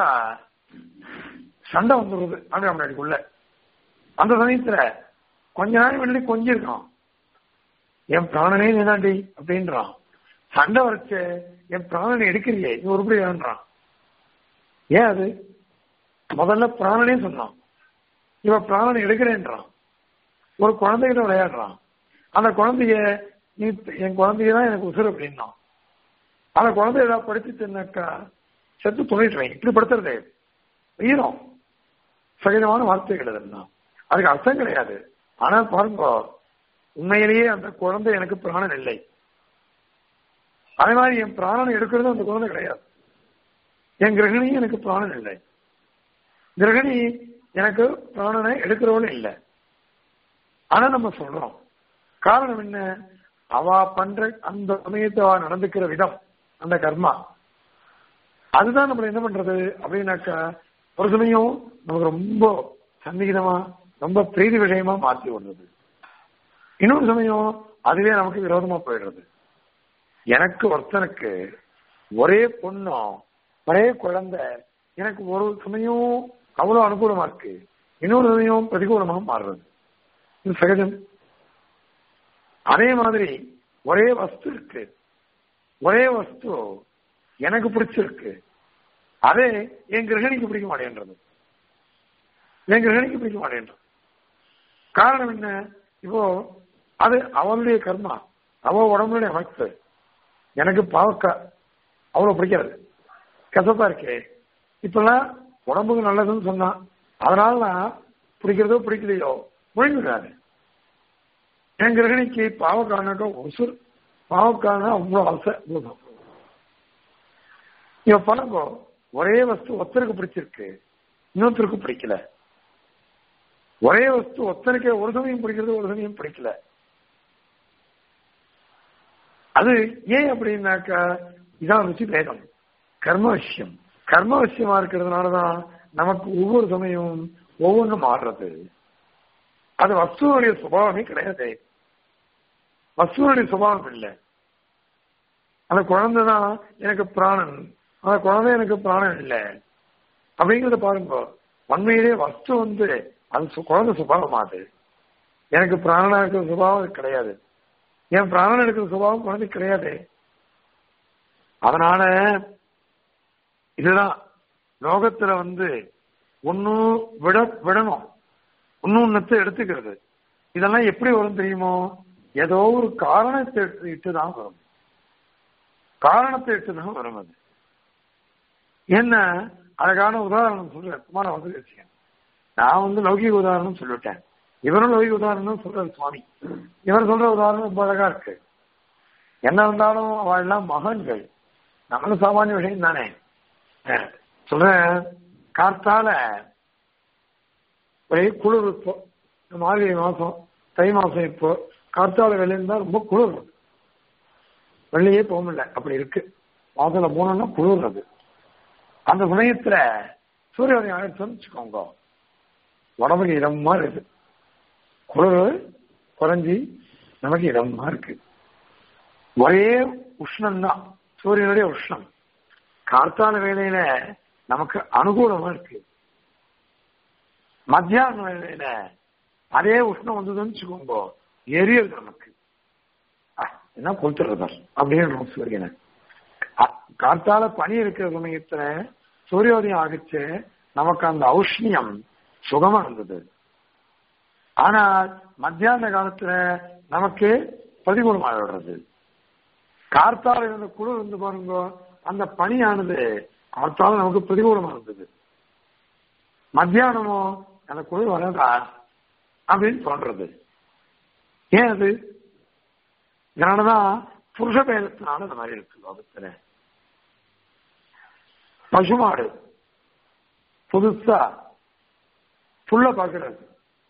சண்டை வந்துடுறது ஆண்டு முன்னாடிக்குள்ள அந்த சமயத்துல கொஞ்ச நாள் வெளியே கொஞ்சிருக்கான் என் பிராணனே நீதாண்டி அப்படின்றான் சண்டை வரைச்சு என் பிராணனை எடுக்கிறியே இது உருப்படி வேண்டான் ஏன் அது முதல்ல பிராணனே சொன்னான் இவன் பிராணனை எடுக்கிறேன்றான் ஒரு குழந்தைகிட்ட விளையாடுறான் அந்த குழந்தைய நீ என் குழந்தைய தான் எனக்கு உசுறு அப்படின்னா அந்த குழந்தை ஏதாவது படிச்சுட்டுனாக்கா செத்து துணைட்டுறேன் இப்படி படுத்துறது வீரம் சகிதமான வார்த்தைகள் இதெல்லாம் அதுக்கு அர்த்தம் கிடையாது ஆனால் பாருங்க உண்மையிலேயே அந்த குழந்தை எனக்கு பிராணன் இல்லை அதே மாதிரி என் பிராணனை எடுக்கிறது அந்த குழந்தை கிடையாது என் கிரகணியும் எனக்கு பிராணன் இல்லை கிரகணி எனக்கு பிராணனை எடுக்கிறவளும் இல்லை ஆனா நம்ம சொல்றோம் காரணம் என்ன அவ பண்ற அந்த சமயத்தை அவ நடந்துக்கிற விதம் அந்த கர்மா அதுதான் நம்மள என்ன பண்றது அப்படின்னாக்கா ஒரு சமயம் நமக்கு ரொம்ப சன்னிகிதமா ரொம்ப பிரீதி விஷயமா மாற்றி விடுறது இன்னொரு சமயம் அதுவே நமக்கு விரோதமா போயிடுறது எனக்கு ஒருத்தனுக்கு ஒரே பொண்ணும் ஒரே குழந்தை எனக்கு ஒரு சமயம் அவ்வளவு அனுகூலமா இருக்கு இன்னொரு சமயம் பிரதிகூலமாக மாறுறது இது சகஜம் அதே மாதிரி ஒரே வஸ்து இருக்கு ஒரே வஸ்து எனக்கு பிடிச்சிருக்கு அதே என் கிரகணிக்கு பிடிக்க மாட்டேன்றது என் கிரகணிக்கு பிடிக்க மாட்டேன்றது காரணம் என்ன இப்போ அது அவளுடைய கர்மா அவ உடம்புடைய அமைப்பு எனக்கு பாவக்கா அவ்வளவு பிடிக்காது கசப்பா இருக்கே இப்பெல்லாம் உடம்புக்கு நல்லதுன்னு சொன்னான் அதனால நான் பிடிக்கிறதோ பிடிக்கலையோ முழுங்கிடாது என் கிரகணிக்கு பாவக்காரனாக்க உசுர் பாவக்காரனா அவ்வளோ ஆசை பூதம் இப்ப பாருங்க ஒரே வஸ்து ஒத்தருக்கு பிடிச்சிருக்கு இன்னொருத்தருக்கு பிடிக்கல ஒரே வஸ்து ஒத்தனுக்கு ஒரு சமயம் பிடிக்கிறது ஒரு சமயம் பிடிக்கல அது ஏன் அப்படின்னாக்கா இதான் ருச்சி பேதம் கர்ம விஷயம் கர்ம விஷயமா இருக்கிறதுனாலதான் நமக்கு ஒவ்வொரு சமயமும் ஒவ்வொன்றும் மாறுறது அது வஸ்துவனுடைய சுபாவமே கிடையாது வஸ்துவனுடைய சுபாவம் இல்லை அந்த குழந்தை தான் எனக்கு பிராணன் அந்த குழந்தை எனக்கு பிராணன் இல்லை அப்படிங்கறத பாருங்க உண்மையிலே வஸ்து வந்து அது சு- குழந்தை சுபாவம் அது எனக்கு பிராணனா இருக்கிற சுபாவம் அது கிடையாது என் பிராணன் இருக்கிற சுபாவம் குழந்தை கிடையாது அதனால இதுதான் லோகத்துல வந்து ஒன்னும் விட விடணும் ஒன்னும் ஒன்னத்தை எடுத்துக்கிறது இதெல்லாம் எப்படி வரும் தெரியுமோ ஏதோ ஒரு காரணத்தை இட்டு- இட்டுதான் வரும் காரணத்தை இட்டுதான் வரும் அது என்ன அழகான உதாரணம் சொல்றேன் குமார வசதிச்சேன் நான் வந்து லௌகிக உதாரணம் சொல்லிட்டேன் இவரும் லௌகிக உதாரணம் சொல்றாரு சுவாமி இவர் சொல்ற உதாரணம் ரொம்ப அழகா இருக்கு என்ன இருந்தாலும் அவள் எல்லாம் மகன்கள் நம்மளும் சாமானிய விஷயம் தானே அஹ் சொல்றேன் கார்த்தால ஒரே குளிர் இப்போ இந்த மார்கழி மாசம் தை மாசம் இப்போ கார்த்தால வெளியிருந்தா ரொம்ப குளிர் வெளியே போக முடியல அப்படி இருக்கு வாசல போனோம்னா குளிர்றது அந்த சமயத்துல சூரிய உதயம் ஆயிடுச்சுன்னு வச்சுக்கோங்க உடம்புக்கு இதமா இருக்கு குளிர் குறைஞ்சி நமக்கு இதமா இருக்கு ஒரே உஷ்ணம் தான் சூரியனுடைய உஷ்ணம் கார்த்தால வேலையில நமக்கு அனுகூலமா இருக்கு மத்தியான வேலையில அதே உஷ்ணம் வந்ததுன்னு வச்சுக்கோங்க எரியுது நமக்கு அஹ், என்ன கொளுத்துறது அப்படின்னு சூரியனை அ- கார்த்தால பனி இருக்கிற சமயத்துல சூரியோதயம் ஆகிச்சு நமக்கு அந்த ஔஷ்ணியம் சுகமா இருந்தது ஆனா மத்தியான காலத்துல நமக்கு பிரதிகூலமாக விடுறது கார்த்தால இருந்த குளிர் வந்து பாருங்க அந்த பனியானது கார்த்தால நமக்கு பிரதிகூலமா இருந்தது மத்தியானமோ அந்த குளிர் வரதா அப்படின்னு சொல்றது ஏன் அது இதனாலதான் புருஷ பேதத்தினால இந்த மாதிரி இருக்கு லோகத்துல பசுமாடு புதுசா புல்ல பாக்குறது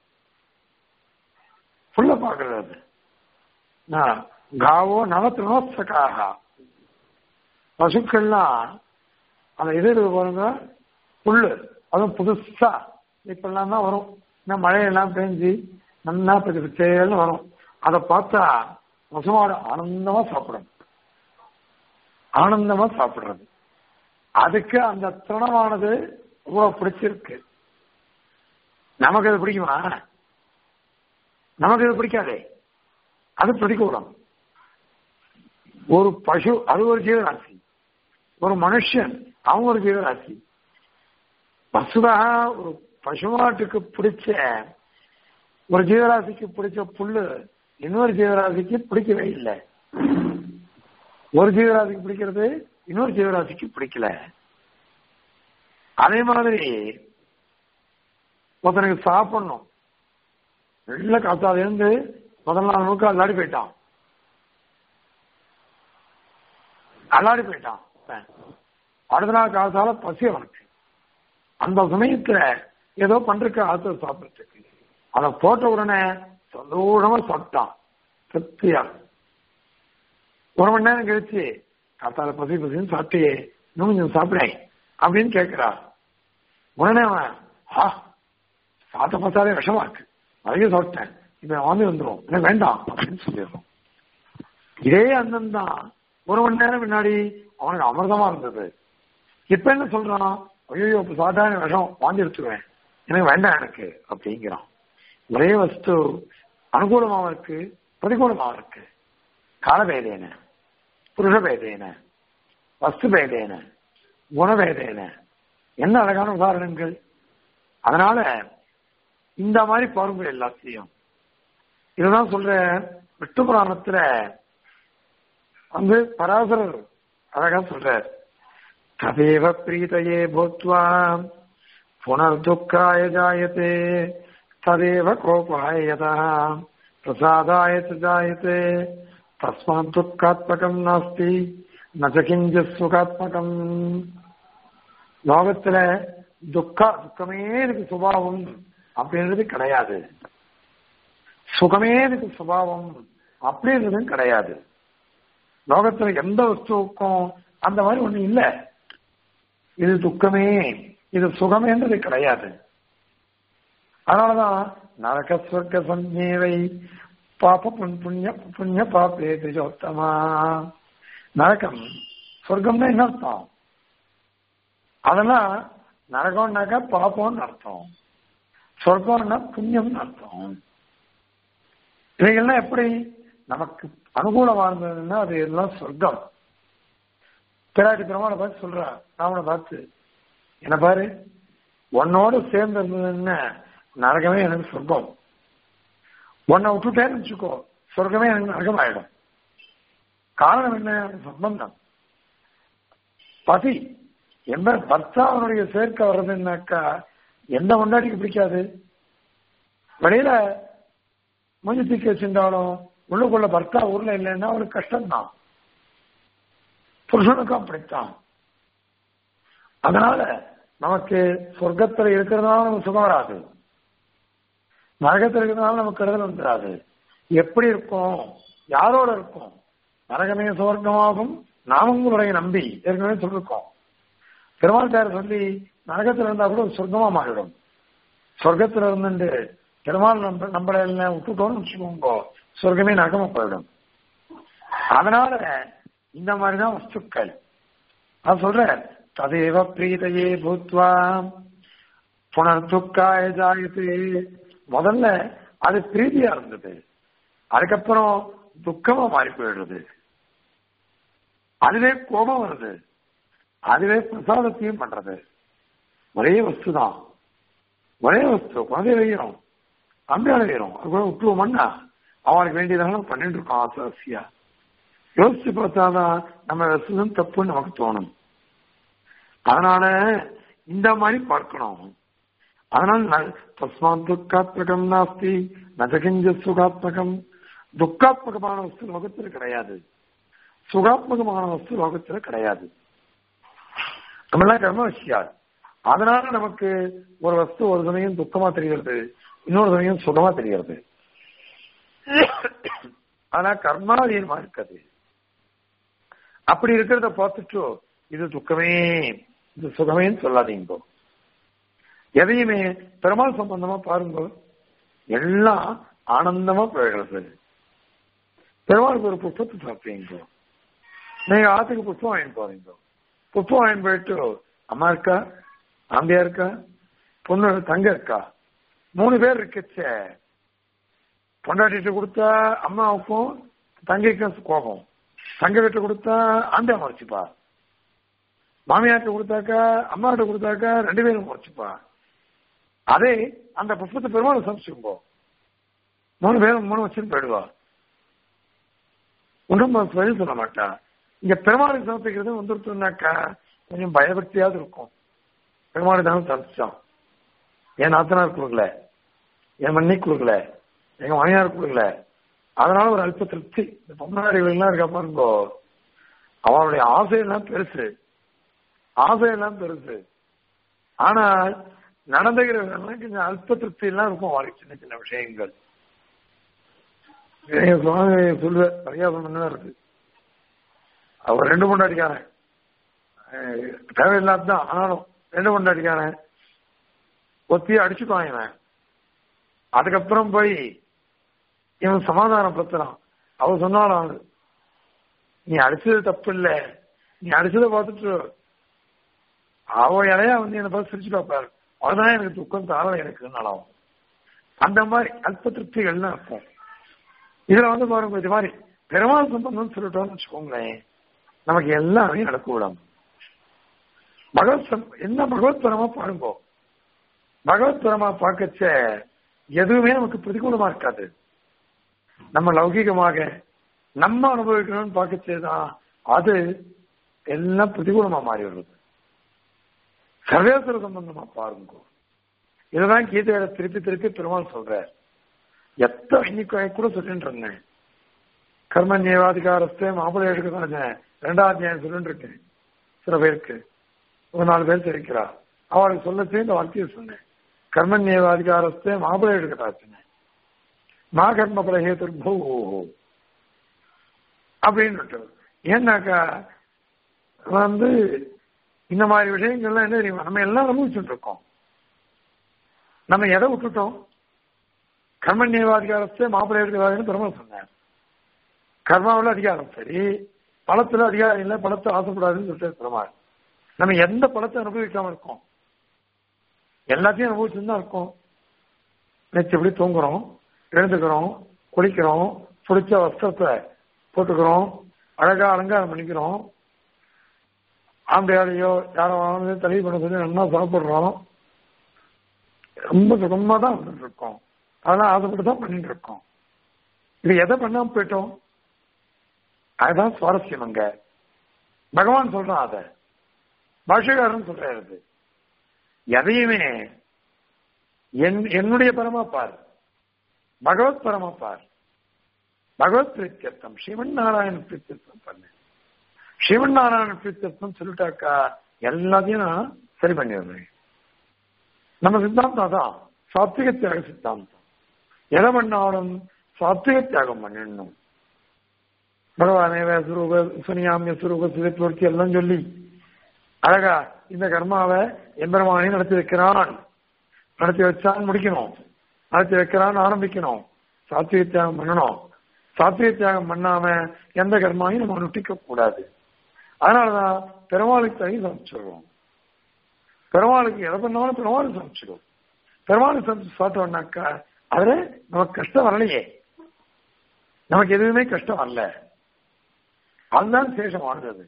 புல்ல பாக்குறது நான் காவோ நவத்தினோத்சகாக பசுக்கள்லாம் அந்த இது இருக்கு பாருங்க புல்லு அதுவும் புதுசா இப்பெல்லாம் தான் வரும் இன்னும் மழையெல்லாம் பெஞ்சு நல்லா பச்சை பச்சைன்னு வரும் அதை பார்த்தா பசுமாடு ஆனந்தமா சாப்பிடும் ஆனந்தமா சாப்பிடுறது அதுக்கு அந்த திருணமானது இவ்வளவு பிடிச்சிருக்கு நமக்கு அது பிடிக்குமா நமக்கு அது பிடிக்காதே அது பிடிக்கூடும் ஒரு பசு அது ஒரு ஜீவராசி ஒரு மனுஷன் அவங்க ஒரு ஜீவராசி பசுதாக ஒரு பசுமாட்டுக்கு பிடிச்ச ஒரு ஜீவராசிக்கு பிடிச்ச புல்லு இன்னொரு ஜீவராசிக்கு பிடிக்கவே இல்லை ஒரு ஜீவராசிக்கு பிடிக்கிறது இன்னொரு ஜீவராசிக்கு பிடிக்கல அதே மாதிரி ஒருத்தனுக்கு சாப்பிடணும் நல்ல காத்தால இருந்து முதல் நாள் முழுக்க அல்லாடி போயிட்டான் அல்லாடி போயிட்டான் அவன். அடுத்த நாள் காத்தால பசி அவனுக்கு அந்த சமயத்துல ஏதோ பண்றதுக்கு ஆத்த சாப்பிடுறதுக்கு அதை போட்ட உடனே சந்தோஷமா சாப்பிட்டான் திருப்தியா ஒரு மணி நேரம் கழிச்சு காத்தால பசி பசின்னு சாப்பிட்டியே இன்னும் கொஞ்சம் சாப்பிடேன் அப்படின்னு கேட்கிறா உடனே அவன் ஆ சாப்பிட்ட பார்த்தாலே விஷமா இருக்கு நிறைய சாப்பிட்டேன் இப்ப வாந்தி வந்துடும் எனக்கு வேண்டாம் அப்படின்னு சொல்லிடுறோம் இதே அண்ணன் தான் ஒரு மணி நேரம் முன்னாடி அவனுக்கு அமிர்தமா இருந்தது இப்ப என்ன சொல்றான் ஐயோ இப்ப சாதாரண விஷம் வாந்தி எடுத்துருவேன் எனக்கு வேண்டாம் எனக்கு அப்படிங்கிறான் ஒரே வஸ்து அனுகூலமாக இருக்கு பிரதிகூலமாக இருக்கு காலபேதேன புருஷபேதேன வஸ்து பேதேன குணபேதேன என்ன அழகான உதாரணங்கள் அதனால இந்த மாதிரி பாருங்க எல்லாத்தையும் இதுதான் சொல்ற விட்டு புராணத்துல வந்து பராசரர் அழகா சொல்றார் ததேவ பிரீதையே போத்வா புனர்துக்காய ஜாயத்தே ததேவ கோபாய யதா பிரசாதாய ச ஜாயத்தே தஸ்மாத் துக்காத்மகம் நாஸ்தி நஜகிஞ்ச சுகாத்மகம் லோகத்துல துக்கா துக்கமே எனக்கு சுபாவம் அப்படின்றது கிடையாது சுகமே எனக்கு சுபாவம் அப்படின்றதும் கிடையாது லோகத்துல எந்த வஸ்துவுக்கும் அந்த மாதிரி ஒண்ணு இல்ல இது துக்கமே இது சுகமேன்றது கிடையாது அதனாலதான் நரக சொர்க்க சஞ்சேவை பாப புண்- புண்ணிய புண்ணிய பாப்பே திஜோத்தமா நரகம் சொர்க்கம்னா என்ன அர்த்தம் அதெல்லாம் நரகம்னாக்கா பாப்பம்னு அர்த்தம் சொர்க்கம்னா புண்ணியம்னு அர்த்தம் இவைகள்லாம் எப்படி நமக்கு அனுகூலமா இருந்ததுன்னா அது எல்லாம் சொர்க்கம் பிராட்டி பெருமாளை பார்த்து சொல்றா ராமனை பார்த்து என்ன பாரு உன்னோட சேர்ந்து இருந்ததுன்னா நரகமே எனக்கு சொர்க்கம் உன்னை விட்டுட்டேன்னு வச்சுக்கோ சொர்க்கமே எனக்கு நரகம் ஆயிடும் காரணம் என்ன சம்பந்தம் பசி எந்த பர்த்தாவனுடைய சேர்க்க வர்றதுன்னாக்கா எந்த கொண்டாடிக்கு பிடிக்காது வெளியில மூஞ்சி தூக்கி வச்சிருந்தாலும் உள்ளுக்குள்ள பர்த்தா ஊர்ல இல்லைன்னா அவருக்கு கஷ்டம்தான் புருஷனுக்கும் அப்படித்தான் அதனால நமக்கு சொர்க்கத்துல இருக்கிறதுனால நமக்கு சுகம் வராது நரகத்தில் இருக்கிறதுனால நமக்கு கருதல் வந்துடாது எப்படி இருக்கும் யாரோட இருக்கும் நரகமே சுவர்க்கமாகும் நாமங்களுடைய நம்பி ஏற்கனவே சொல்லிருக்கோம் பெருமாள் பேர் சொல்லி நரகத்துல இருந்தா கூட சொர்க்கமா மாறிடும் சொர்க்கத்துல இருந்துட்டு பெருமாள் நம்ம நம்மள எல்லாம் விட்டுட்டோம்னு வச்சுக்கோங்க சொர்க்கமே நரகமா போயிடும் அதனால இந்த மாதிரிதான் வஸ்துக்கள் அது சொல்ற ததேவ பிரீதையே பூத்வா புனர்துக்காய ஜாயத்து முதல்ல அது பிரீதியா இருந்தது அதுக்கப்புறம் துக்கமா மாறி போயிடுறது அதுவே கோபம் வருது அதுவே பிரசாதத்தையும் பண்றது ஒரே வஸ்து தான் ஒரே வஸ்து குழந்தை வைக்கிறோம் அம்பியால வைக்கிறோம் அது கூட விட்டுருவோம்னா அவனுக்கு வேண்டியதெல்லாம் பண்ணிட்டு இருக்கோம் ஆசை ஆசையா யோசிச்சு பார்த்தாதான் நம்ம வசதும் தப்புன்னு நமக்கு தோணும் அதனால இந்த மாதிரி பார்க்கணும் அதனால தஸ்மாத் துக்காத்மகம் நாஸ்தி நஜகிஞ்ச சுகாத்மகம் துக்காத்மகமான வஸ்து லோகத்தில் கிடையாது சுகாத்மகமான வஸ்து லோகத்தில் கிடையாது நம்மளாம் கர்ம விஷயால் அதனால நமக்கு ஒரு வஸ்து ஒரு சமயம் துக்கமா தெரிகிறது இன்னொரு சமயம் சுகமா தெரிகிறது ஆனா கர்மாதீனமா இருக்குது அப்படி இருக்கிறத பார்த்துட்டு இது துக்கமே இது சுகமேன்னு சொல்லாதீங்க எதையுமே பெருமாள் சம்பந்தமா பாருங்க எல்லாம் ஆனந்தமா போயிடுறது பெருமாளுக்கு ஒரு புஷ்பத்தை சாப்பிடுங்க நீங்க ஆத்துக்கு புஷ்பம் வாங்கிட்டு போறீங்க புஷ்பம் வாங்கி போயிட்டு அம்மா இருக்கா ஆம்பியா இருக்கா பொண்ணு தங்க இருக்கா மூணு பேர் இருக்கச்சே பொண்டாட்டிட்டு கொடுத்தா அம்மாவுக்கும் தங்கைக்கும் கோபம் தங்க வீட்டு கொடுத்தா ஆம்பியா முறைச்சுப்பா மாமியார்ட்ட கொடுத்தாக்கா அம்மாட்ட கொடுத்தாக்கா ரெண்டு பேரும் முறைச்சுப்பா அதே அந்த புஷ்பத்தை பெருமாள் சமைச்சுக்கோ மூணு பேரும் மூணு வச்சுன்னு போயிடுவா ஒன்றும் பதில் சொல்ல மாட்டா இங்க பெருமாளுக்கு சமர்ப்பிக்கிறது வந்துருச்சுனாக்கா கொஞ்சம் பயபக்தியாவது இருக்கும் பெருமாள் தானே சமைச்சான் என் நாத்தனார் கொடுக்கல என் மண்ணி கொடுக்கல எங்க மணியார் கொடுக்கல அதனால ஒரு அல்ப திருப்தி இந்த பொம்னாடிகள் எல்லாம் இருக்கா பாருங்கோ அவனுடைய ஆசையெல்லாம் பெருசு ஆசையெல்லாம் பெருசு ஆனால் நடந்துகிறவங்கெல்லாம் கொஞ்சம் அல்ப திருப்தி எல்லாம் இருக்கும் அவளுக்கு சின்ன சின்ன விஷயங்கள் சுவாமி சொல்லுவ நிறைய சொன்னா இருக்கு அவர் ரெண்டு கொண்டாடிக்காரன் தேவையில்லாதான் ஆனாலும் ரெண்டு கொண்டாடிக்காரன் ஒத்திய அடிச்சுக்குவான் இவன் அதுக்கப்புறம் போய் இவன் சமாதானப்படுத்துறான் அவ சொன்னாலும் நீ அடிச்சது தப்பு இல்ல நீ அடிச்சதை பார்த்துட்டு அவ இலையா வந்து என்னை பார்த்து சிரிச்சு பார்ப்பாரு அவதான் எனக்கு துக்கம் தாரல எனக்கு நலம் அந்த மாதிரி அல்ப திருப்திகள்லாம் இருக்கும் இதுல வந்து பாருங்க இது மாதிரி பெருமாள் சம்பந்தம் சொல்லிட்டோம்னு வச்சுக்கோங்களேன் நமக்கு எல்லாமே நடக்கூடும் பகவத் என்ன பகவத்பரமா பாருங்க பகவத்பரமா பார்க்கச்ச எதுவுமே நமக்கு பிரதிகூலமா இருக்காது நம்ம லௌகிகமாக நம்ம அனுபவிக்கணும்னு பார்க்கச்சேதான் அது எல்லாம் பிரதிகூலமா மாறி வருது சர்வேஸ்வர சம்பந்தமா பாருங்க இதுதான் கீதையில திருப்பி திருப்பி பெருமாள் சொல்றார் எத்தனை இன்னைக்கு கூட சொல்லிட்டு இருந்தேன் கர்ம நியவாதிகாரத்தை மாப்பிள்ளை எடுக்க ரெண்டாவது அத்தியாயம் சொல்லிட்டு இருக்கேன் சில பேருக்கு ஒரு நாலு பேர் தெரிவிக்கிறா அவளுக்கு சொல்லச்சே இந்த வார்த்தையை சொன்னேன் கர்ம நியவாதிகாரத்தை மாப்பிள்ளை எடுக்கட்டாச்சுன்னு மா கர்ம பலஹேதுர்பூ அப்படின்னு ஏன்னாக்கா வந்து இந்த மாதிரி விஷயங்கள்லாம் என்ன தெரியுமா நம்ம எல்லாம் அனுபவிச்சுட்டு இருக்கோம் நம்ம எதை விட்டுட்டோம் கர்ம நியவாதிகாரத்தை மாப்பிள்ளை எடுக்கிறதான்னு பெருமாள் சொன்னார் கர்மாவில் அதிகாரம் சரி பழத்துல அதிகாரம் இல்லை பழத்தை ஆசைப்படாதுன்னு சொல்லிட்டு பெருமாள் நம்ம எந்த பழத்தை அனுபவிக்காம இருக்கோம் எல்லாத்தையும் அனுபவிச்சுன்னு தான் இருக்கோம் நேற்று எப்படி தூங்குறோம் எழுந்துக்கிறோம் குளிக்கிறோம் பிடிச்ச வஸ்திரத்தை போட்டுக்கிறோம் அழகா அலங்காரம் பண்ணிக்கிறோம் ஆம்பளையாரையோ யாரோ வந்து தெளிவு பண்ண சொல்லி நல்லா சாப்பிடுறோம் ரொம்ப சுகமா தான் வந்துட்டு இருக்கோம் அதெல்லாம் ஆசைப்பட்டு தான் பண்ணிட்டு இருக்கோம் இது எதை பண்ணாம போயிட்டோம் அதுதான் சுவாரஸ்யம் அங்க பகவான் சொல்றான் அத பாஷகாரன் சொல்றாரு எதையுமே என் என்னுடைய பரமா பார் பகவத் பரமா பார் பகவத் பிரீத்தியர்த்தம் ஸ்ரீமன் நாராயண பிரீத்தியர்த்தம் பண்ணு ஸ்ரீமன் நாராயண பிரீத்தியர்த்தம் சொல்லிட்டாக்கா எல்லாத்தையும் நான் சரி பண்ணிடுறேன் நம்ம சித்தாந்தம் தான் சாத்விக தியாக சித்தாந்தம் எதை பண்ணாலும் சாத்விக தியாகம் பண்ணிடணும் பகவானே சுரூப சுனியாமிய சுரூப சிவத்வர்த்தி எல்லாம் சொல்லி அழகா இந்த கர்மாவை எம்பெருமானே நடத்தி வைக்கிறான் நடத்தி வச்சான் முடிக்கணும் நடத்தி வைக்கிறான் ஆரம்பிக்கணும் சாத்விக தியாகம் பண்ணணும் சாத்விக தியாகம் பண்ணாம எந்த கர்மாவையும் நம்ம நுட்டிக்க கூடாது அதனாலதான் பெருமாளுக்கு தனி சமைச்சிடுவோம் பெருமாளுக்கு எதை பண்ணாலும் பெருமாளுக்கு சமைச்சிடும் பெருமாளுக்கு சமைச்சு சாப்பிட்டோம்னாக்கா அதுல நமக்கு கஷ்டம் வரலையே நமக்கு எதுவுமே கஷ்டம் வரல அதுதான் சேஷமானது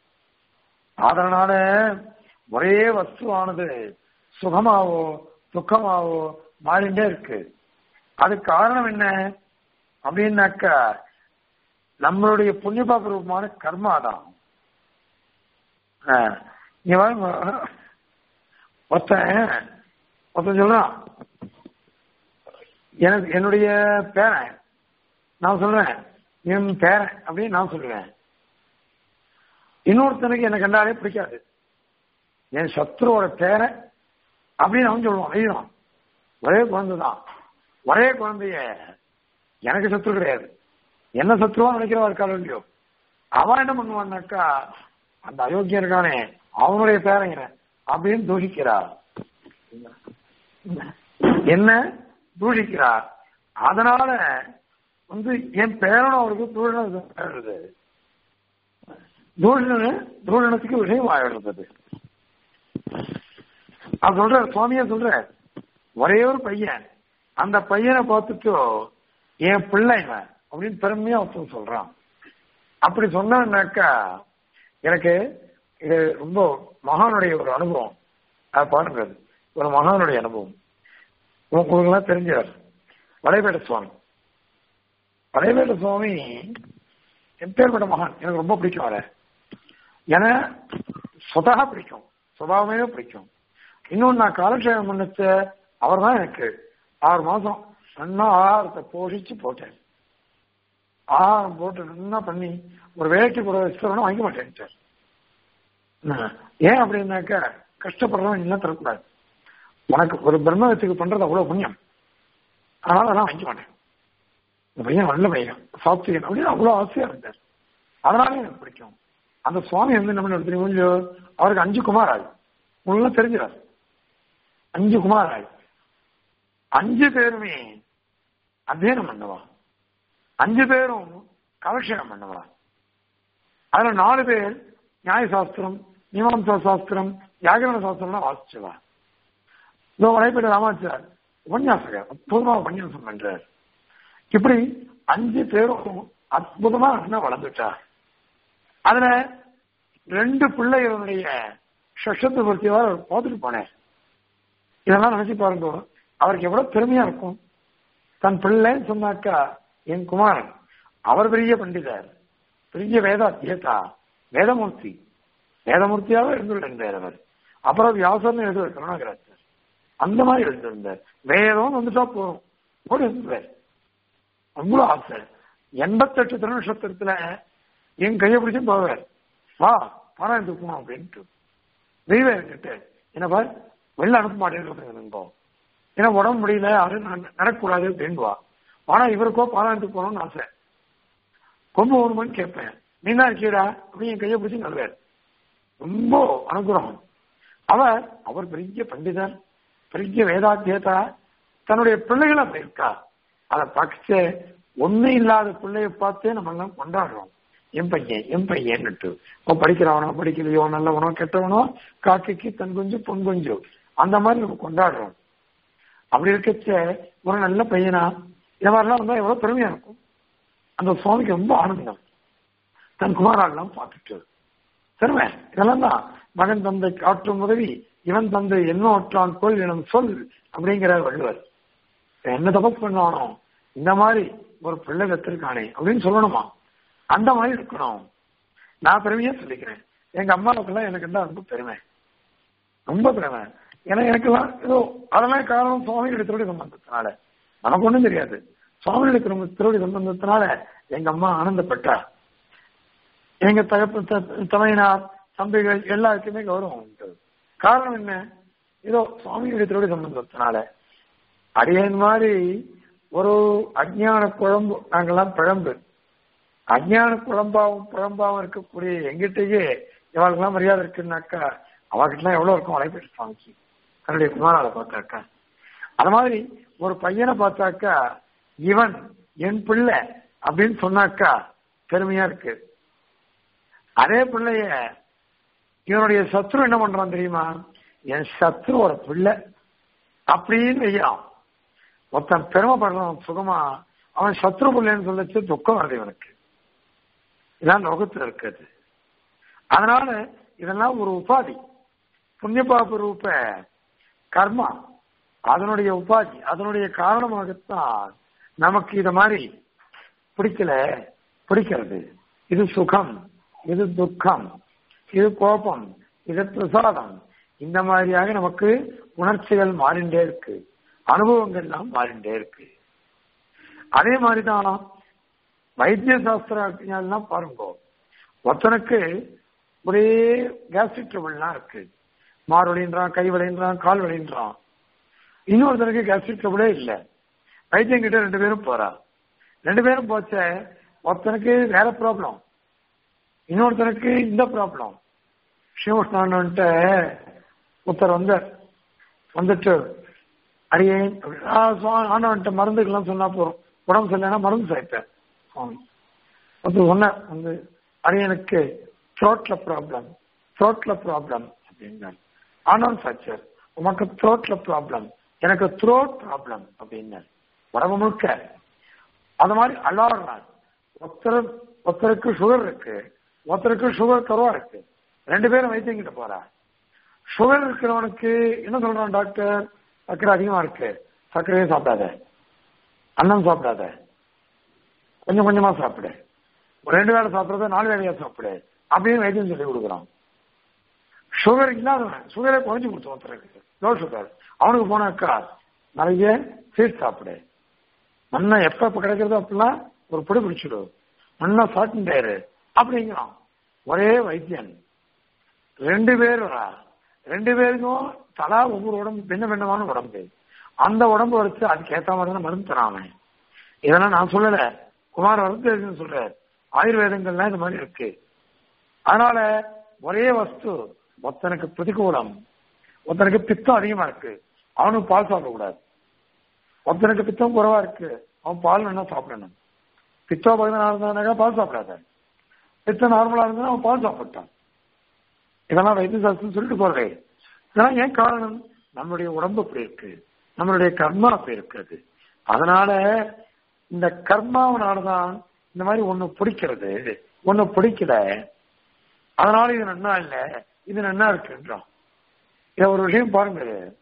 அதனால ஒரே வஸ்துவானது சுகமாவோ துக்கமாவோ மாறிண்டே இருக்கு அதுக்கு காரணம் என்ன அப்படின்னாக்கா நம்மளுடைய புண்ணியபாப ரூபமான கர்மா தான் ஒருத்தன் ஒருத்தன் சொல்றான் எனக்கு என்னுடைய பேரன் நான் சொல்றேன் என் பேரன் அப்படின்னு நான் சொல்லுவேன் இன்னொருத்தனுக்கு என்ன கண்டாலே பிடிக்காது என் சத்ருவோட பேரன் அப்படின்னு அவன் சொல்லுவான் ஐயன் ஒரே குழந்தை தான் ஒரே குழந்தைய எனக்கு சத்ரு கிடையாது என்ன சத்ருவா நினைக்கிறவா இருக்காளோ இல்லையோ அவன் என்ன பண்ணுவான்னாக்கா அந்த அயோக்கியம் இருக்கானே அவனுடைய பேரங்க அப்படின்னு தூஷிக்கிறார் என்ன தூஷிக்கிறார் அதனால வந்து என் பேரனும் அவருக்கு தூஷணது தூஷண தூஷணத்துக்கு விஷயம் ஆயிடுறது அது சொல்ற சுவாமியா சொல்ற ஒரே ஒரு பையன் அந்த பையனை பார்த்துட்டு என் பிள்ளைவன் அப்படின்னு பெருமையா ஒருத்தன் சொல்றான் அப்படி சொன்னாக்கா எனக்கு இது ரொம்ப மகானுடைய ஒரு அனுபவம் அது பாருங்கிறது ஒரு மகானுடைய அனுபவம் உங்களுக்குலாம் தெரிஞ்சவர் வளைவேட சுவாமி வளைவேட சுவாமி எப்பேற்பட்ட மகான் எனக்கு ரொம்ப பிடிக்கும் அவரை ஏன்னா சொதாக பிடிக்கும் சுபாவமே பிடிக்கும் இன்னொன்று நான் காலக்ஷேபம் பண்ணிச்ச அவர் தான் எனக்கு ஆறு மாசம் நல்லா ஆகாரத்தை போஷிச்சு போட்டேன் ஆகாரம் போட்டு நல்லா பண்ணி ஒரு வேலைக்கு போற ரெஸ்டாரண்ட் வாங்க மாட்டேன் சார் ஏன் அப்படின்னாக்கா கஷ்டப்படுறவன் என்ன தரக்கூடாது உனக்கு ஒரு பிரம்மத்துக்கு பண்றது அவ்வளவு புண்ணியம் அதனால அதெல்லாம் வாங்கிக்க மாட்டேன் இந்த பையன் நல்ல பையன் சாப்பிட்டு அப்படின்னு அவ்வளவு ஆசையா இருந்தார் அதனால எனக்கு பிடிக்கும் அந்த சுவாமி வந்து என்ன பண்ண தெரியுமோ அவருக்கு அஞ்சு குமார் ஆகுது உங்களுக்கு தெரிஞ்சிடாது அஞ்சு குமார் ஆகுது அஞ்சு பேருமே அத்தியனம் பண்ணுவா அஞ்சு பேரும் கலட்சணம் பண்ணுவா அதுல நாலு பேர் நியாய சாஸ்திரம் மீமாம்சா சாஸ்திரம் வியாகரண சாஸ்திரம்லாம் வாசிச்சுவா இதோ வலைப்பேட்ட ராமாச்சார் உபன்யாசகர் அற்புதமா உபன்யாசம் பண்றார் இப்படி அஞ்சு பேரும் அற்புதமா என்ன வளர்ந்துட்டா அதுல ரெண்டு பிள்ளைகளுடைய சஷத்தை பற்றியவா பார்த்துட்டு போனேன் இதெல்லாம் நினைச்சு பாருங்க அவருக்கு எவ்வளவு பெருமையா இருக்கும் தன் பிள்ளைன்னு சொன்னாக்கா என் குமாரன் அவர் பெரிய பண்டிதர் பெரிய வேதாத்தியதா வேதமூர்த்தி வேதமூர்த்தியாக இருந்துள்ளார் அவர் அப்புறம் வியாசர்னு எழுதுவார் கருணாகராஜர் அந்த மாதிரி எழுந்திருந்தார் வேதம் வந்துட்டா போதும் ஓடி வந்துருவார் அவ்வளவு ஆசை எண்பத்தெட்டு திருநட்சத்திரத்துல என் கையை பிடிச்சு போவார் வா பணம் தூக்கணும் அப்படின்ட்டு தெய்வம் இருக்கிட்டு என்ன பார் வெளில அனுப்ப மாட்டேன்னு ஏன்னா உடம்பு முடியல யாரும் நடக்கக்கூடாது அப்படின்வா ஆனா இவருக்கோ பாராயணத்துக்கு போகணும்னு ஆசை கொம்பு வேணுமான்னு கேட்பேன் நீ தான் இருக்கீடா அப்படின்னு என் கையை பிடிச்சி நடுவார் ரொம்ப அனுகிரகம் அவர் அவர் பெரிய பண்டிதர் பெரிய வேதாத்தியதா தன்னுடைய பிள்ளைகள் அப்படி இருக்கா அதை பார்த்து ஒண்ணு இல்லாத பிள்ளைய பார்த்தே நம்ம எல்லாம் கொண்டாடுறோம் என் பையன் என் பையன்னுட்டு அவன் படிக்கிறவனோ படிக்கலையோ நல்லவனோ கெட்டவனோ காக்கைக்கு தன் குஞ்சு பொன் குஞ்சு அந்த மாதிரி நம்ம கொண்டாடுறோம் அப்படி இருக்கச்ச ஒரு நல்ல பையனா இந்த மாதிரிலாம் வந்தா எவ்வளவு பெருமையா இருக்கும் அந்த சுவாமிக்கு ரொம்ப ஆனந்தம் தன் குமாரெல்லாம் பார்த்துட்டு பெருமை இதெல்லாம் தான் மகன் தந்தை காட்டும் உதவி இவன் தந்தை என்ன ஒற்றான் கொள் எனும் சொல் அப்படிங்கிறார் வள்ளுவர் என்ன தபஸ் பண்ணானோ இந்த மாதிரி ஒரு பிள்ளை கத்திருக்கானே அப்படின்னு சொல்லணுமா அந்த மாதிரி இருக்கணும் நான் பெருமையா சொல்லிக்கிறேன் எங்க அம்மாவுக்கெல்லாம் எனக்கு தான் ரொம்ப பெருமை ரொம்ப பெருமை ஏன்னா எனக்கெல்லாம் ஏதோ அதெல்லாம் காரணம் சுவாமிகளுடைய திருவடி சம்பந்தத்தினால நமக்கு ஒண்ணும் தெரியாது சுவாமிகளுடைய திரும்ப திருவடி சம்பந்தத்தினால எங்க அம்மா ஆனந்தப்பட்டா எங்க தகப்பு தலையினார் தம்பிகள் எல்லாருக்குமே கௌரவம் உண்டு காரணம் என்ன ஏதோ சுவாமிகளுடைய திருவடி சம்பந்தத்தினால அடியன் மாதிரி ஒரு அஜ்ஞான குழம்பு நாங்கெல்லாம் பிழம்பு அஜ்ஞான குழம்பாவும் குழம்பாவும் இருக்கக்கூடிய எங்கிட்டயே இவளுக்கெல்லாம் மரியாதை இருக்குன்னாக்கா அவகிட்டலாம் எவ்வளவு இருக்கும் வலைப்பேட்டு சுவாமிக்கு தன்னுடைய குமாரால பார்த்தாக்கா அது மாதிரி ஒரு பையனை பார்த்தாக்கா இவன் என் பிள்ளை அப்படின்னு சொன்னாக்கா பெருமையா இருக்கு அதே பிள்ளைய இவனுடைய சத்ரு என்ன பண்றான் தெரியுமா என் சத்ருவோட பிள்ளை அப்படின்னு வையான் ஒருத்தன் பெருமைப்படுறான் சுகமா அவன் சத்ரு பிள்ளைன்னு சொல்லச்சு துக்கம் வருது இவனுக்கு இதான் லோகத்தில் இருக்கிறது அதனால இதெல்லாம் ஒரு உபாதி புண்ணியபாப ரூப கர்மா அதனுடைய உபாதி அதனுடைய காரணமாகத்தான் நமக்கு இத மாதிரி பிடிக்கல பிடிக்கிறது இது சுகம் இது துக்கம் இது கோபம் இது பிரசாதம் இந்த மாதிரியாக நமக்கு உணர்ச்சிகள் மாறிண்டே இருக்கு அனுபவங்கள்லாம் மாறிண்டே இருக்கு அதே மாதிரிதான் வைத்திய சாஸ்திரம் பாருங்க ஒருத்தனுக்கு ஒரே கேஸ்ட்ரிக் ட்ரபிள்லாம் இருக்கு மார் வலின்றான் கை வலின்றான் கால் வலின்றான் இன்னொருத்தனுக்கு கேஸ்ட்ரிக் ட்ரபிளே இல்லை வைத்தியம் கிட்ட ரெண்டு பேரும் போறா ரெண்டு பேரும் போச்ச ஒருத்தனுக்கு வேற ப்ராப்ளம் இன்னொருத்தனுக்கு இந்த ப்ராப்ளம் சிவகிருஷ்ணன்ட்டு ஒருத்தர் வந்தார் வந்துட்டு அடியேன் ஆண்டவன்ட்ட மருந்துக்கெல்லாம் சொன்னா போறோம் உடம்பு சரியில்லைன்னா மருந்து சாய்ப்பேன் சுவாமி ஒருத்தர் சொன்னார் வந்து அடியனுக்கு த்ரோட்ல ப்ராப்ளம் த்ரோட்ல ப்ராப்ளம் அப்படின்னாரு ஆண்டவன் சாச்சர் உமக்கு த்ரோட்ல ப்ராப்ளம் எனக்கு த்ரோட் ப்ராப்ளம் அப்படின்னாரு உடம்பு முழுக்க அது மாதிரி அலாடுறார் ஒருத்தர் ஒருத்தருக்கு சுகர் இருக்கு ஒருத்தருக்கு சுகர் கருவா இருக்கு ரெண்டு பேரும் வைத்தியங்கிட்ட போறா சுகர் இருக்கிறவனுக்கு என்ன சொல்றான் டாக்டர் சர்க்கரை அதிகமா இருக்கு சர்க்கரையே சாப்பிடாத அன்னம் சாப்பிடாத கொஞ்சம் கொஞ்சமா சாப்பிடு ஒரு ரெண்டு வேலை சாப்பிடுறத நாலு வேலையா சாப்பிடு அப்படின்னு வைத்தியம் சொல்லி கொடுக்குறான் சுகர் இல்லாதவன் சுகரை குறைஞ்சு கொடுத்து ஒருத்தருக்கு லோ சுகர் அவனுக்கு போனாக்கா நிறைய ஸ்வீட் சாப்பிடு மண்ணை எப்ப எப்ப கிடைக்கிறதோ அப்படிலாம் ஒரு பிடி பிடிச்சிடு மண்ணை சாப்பிட்டாரு அப்படிங்கிறான் ஒரே வைத்தியன் ரெண்டு பேரும் ரெண்டு பேருக்கும் தலா ஒவ்வொரு உடம்பு பின்ன பின்னமான உடம்பு அந்த உடம்பு வச்சு அதுக்கு ஏத்த மாதிரி தான் மருந்து தராம இதெல்லாம் நான் சொல்லல குமார் வரது சொல்றாரு ஆயுர்வேதங்கள்லாம் இந்த மாதிரி இருக்கு அதனால ஒரே வஸ்து ஒருத்தனுக்கு பிரதிகூலம் ஒருத்தனுக்கு பித்தம் அதிகமா இருக்கு அவனுக்கு பால் சாப்பிடக்கூடாது ஒருத்தனுக்கு பித்தம் குறைவா இருக்கு அவன் பால் வேணா சாப்பிடணும் பித்தம் பதினாறு இருந்தானாக்கா பால் சாப்பிடாத பித்தம் நார்மலா இருந்தா அவன் பால் சாப்பிட்டான் இதெல்லாம் வைத்திய சாஸ்திரம் சொல்லிட்டு போறதே இதெல்லாம் ஏன் காரணம் நம்மளுடைய உடம்பு அப்படி இருக்கு நம்மளுடைய கர்மா அப்படி இருக்கிறது அதனால இந்த கர்மாவனாலதான் இந்த மாதிரி ஒண்ணு பிடிக்கிறது ஒண்ணு பிடிக்கல அதனால இது நன்னா இல்ல இது நன்னா இருக்குன்றான் இத ஒரு விஷயம் பாருங்க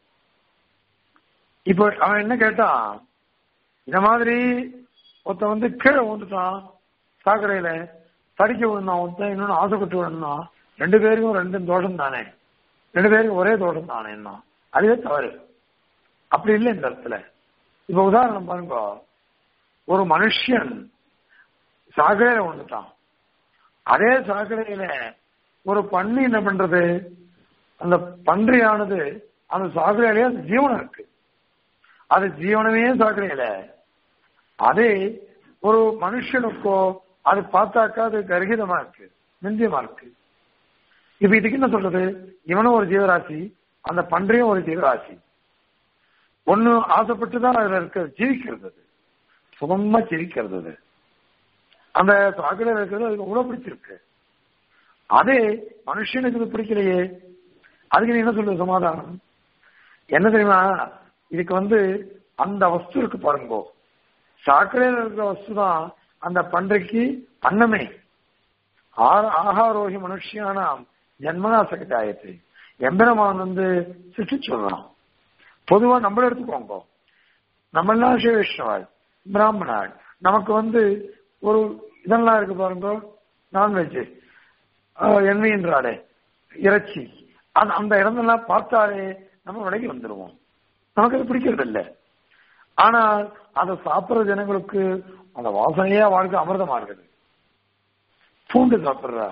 இப்போ அவன் என்ன கேட்டான் இந்த மாதிரி ஒருத்தன் வந்து கீழே விழுந்துட்டான் சாக்கடையில தடிக்க விழுந்தான் ஒருத்தன் இன்னொன்னு ஆசைப்பட்டு விழுந்தான் ரெண்டு பேருக்கும் ரெண்டு தோஷம் தானே ரெண்டு பேருக்கும் ஒரே தோஷம் தானே என்ன அதுவே தவறு அப்படி இல்லை இந்த இடத்துல இப்ப உதாரணம் பாருங்க ஒரு மனுஷன் சாக்கடையில வந்துட்டான் அதே சாக்கடையில ஒரு பன்றி என்ன பண்றது அந்த பன்றியானது அந்த சாக்கடையிலேயே அது ஜீவனம் இருக்கு அது ஜீவனமே சாக்கடையில அதே ஒரு மனுஷனுக்கோ அது பார்த்தாக்கா அது கர்கிதமா இருக்கு நிந்தியமா இருக்கு இப்ப இதுக்கு என்ன சொல்றது இவனும் ஒரு ஜீவராசி அந்த பன்றியும் ஒரு ஜீவராசி ஒண்ணு ஆசைப்பட்டுதான் அதுல இருக்க ஜீவிக்கிறது அது. சுகமா ஜீவிக்கிறது அது. அந்த சாக்கடையில் இருக்கிறது அதுக்கு உணவு பிடிச்சிருக்கு அதே மனுஷனுக்கு இது பிடிக்கலையே அதுக்கு நீ என்ன சொல்றது சமாதானம் என்ன தெரியுமா இதுக்கு வந்து அந்த வஸ்து இருக்கு பாருங்கோ சாக்கடையில் இருக்கிற வஸ்து தான் அந்த பன்றைக்கு அன்னமே ஆ- ஆகாரோகி மனுஷியானாம் ஜன்மனா சகஜாயத்தை எம்பெருமான் வந்து சிட்டு சொல்றான் பொதுவா நம்மள எடுத்துக்கோங்க நம்ம எல்லாம் சிவ வைஷ்ணவாள் பிராமணாள் நமக்கு வந்து ஒரு இதெல்லாம் இருக்கு பாருங்க நான்வெஜ் எண்ணெயின்றாலே இறைச்சி அந்த அந்த இடமெல்லாம் பார்த்தாலே நம்ம விலகி வந்துடுவோம் நமக்கு அது பிடிக்கிறது இல்லை ஆனால் அதை சாப்பிடுற ஜனங்களுக்கு அந்த வாசனையே வாழ்க்கை அமிர்தமா இருக்குது பூண்டு சாப்பிடுறா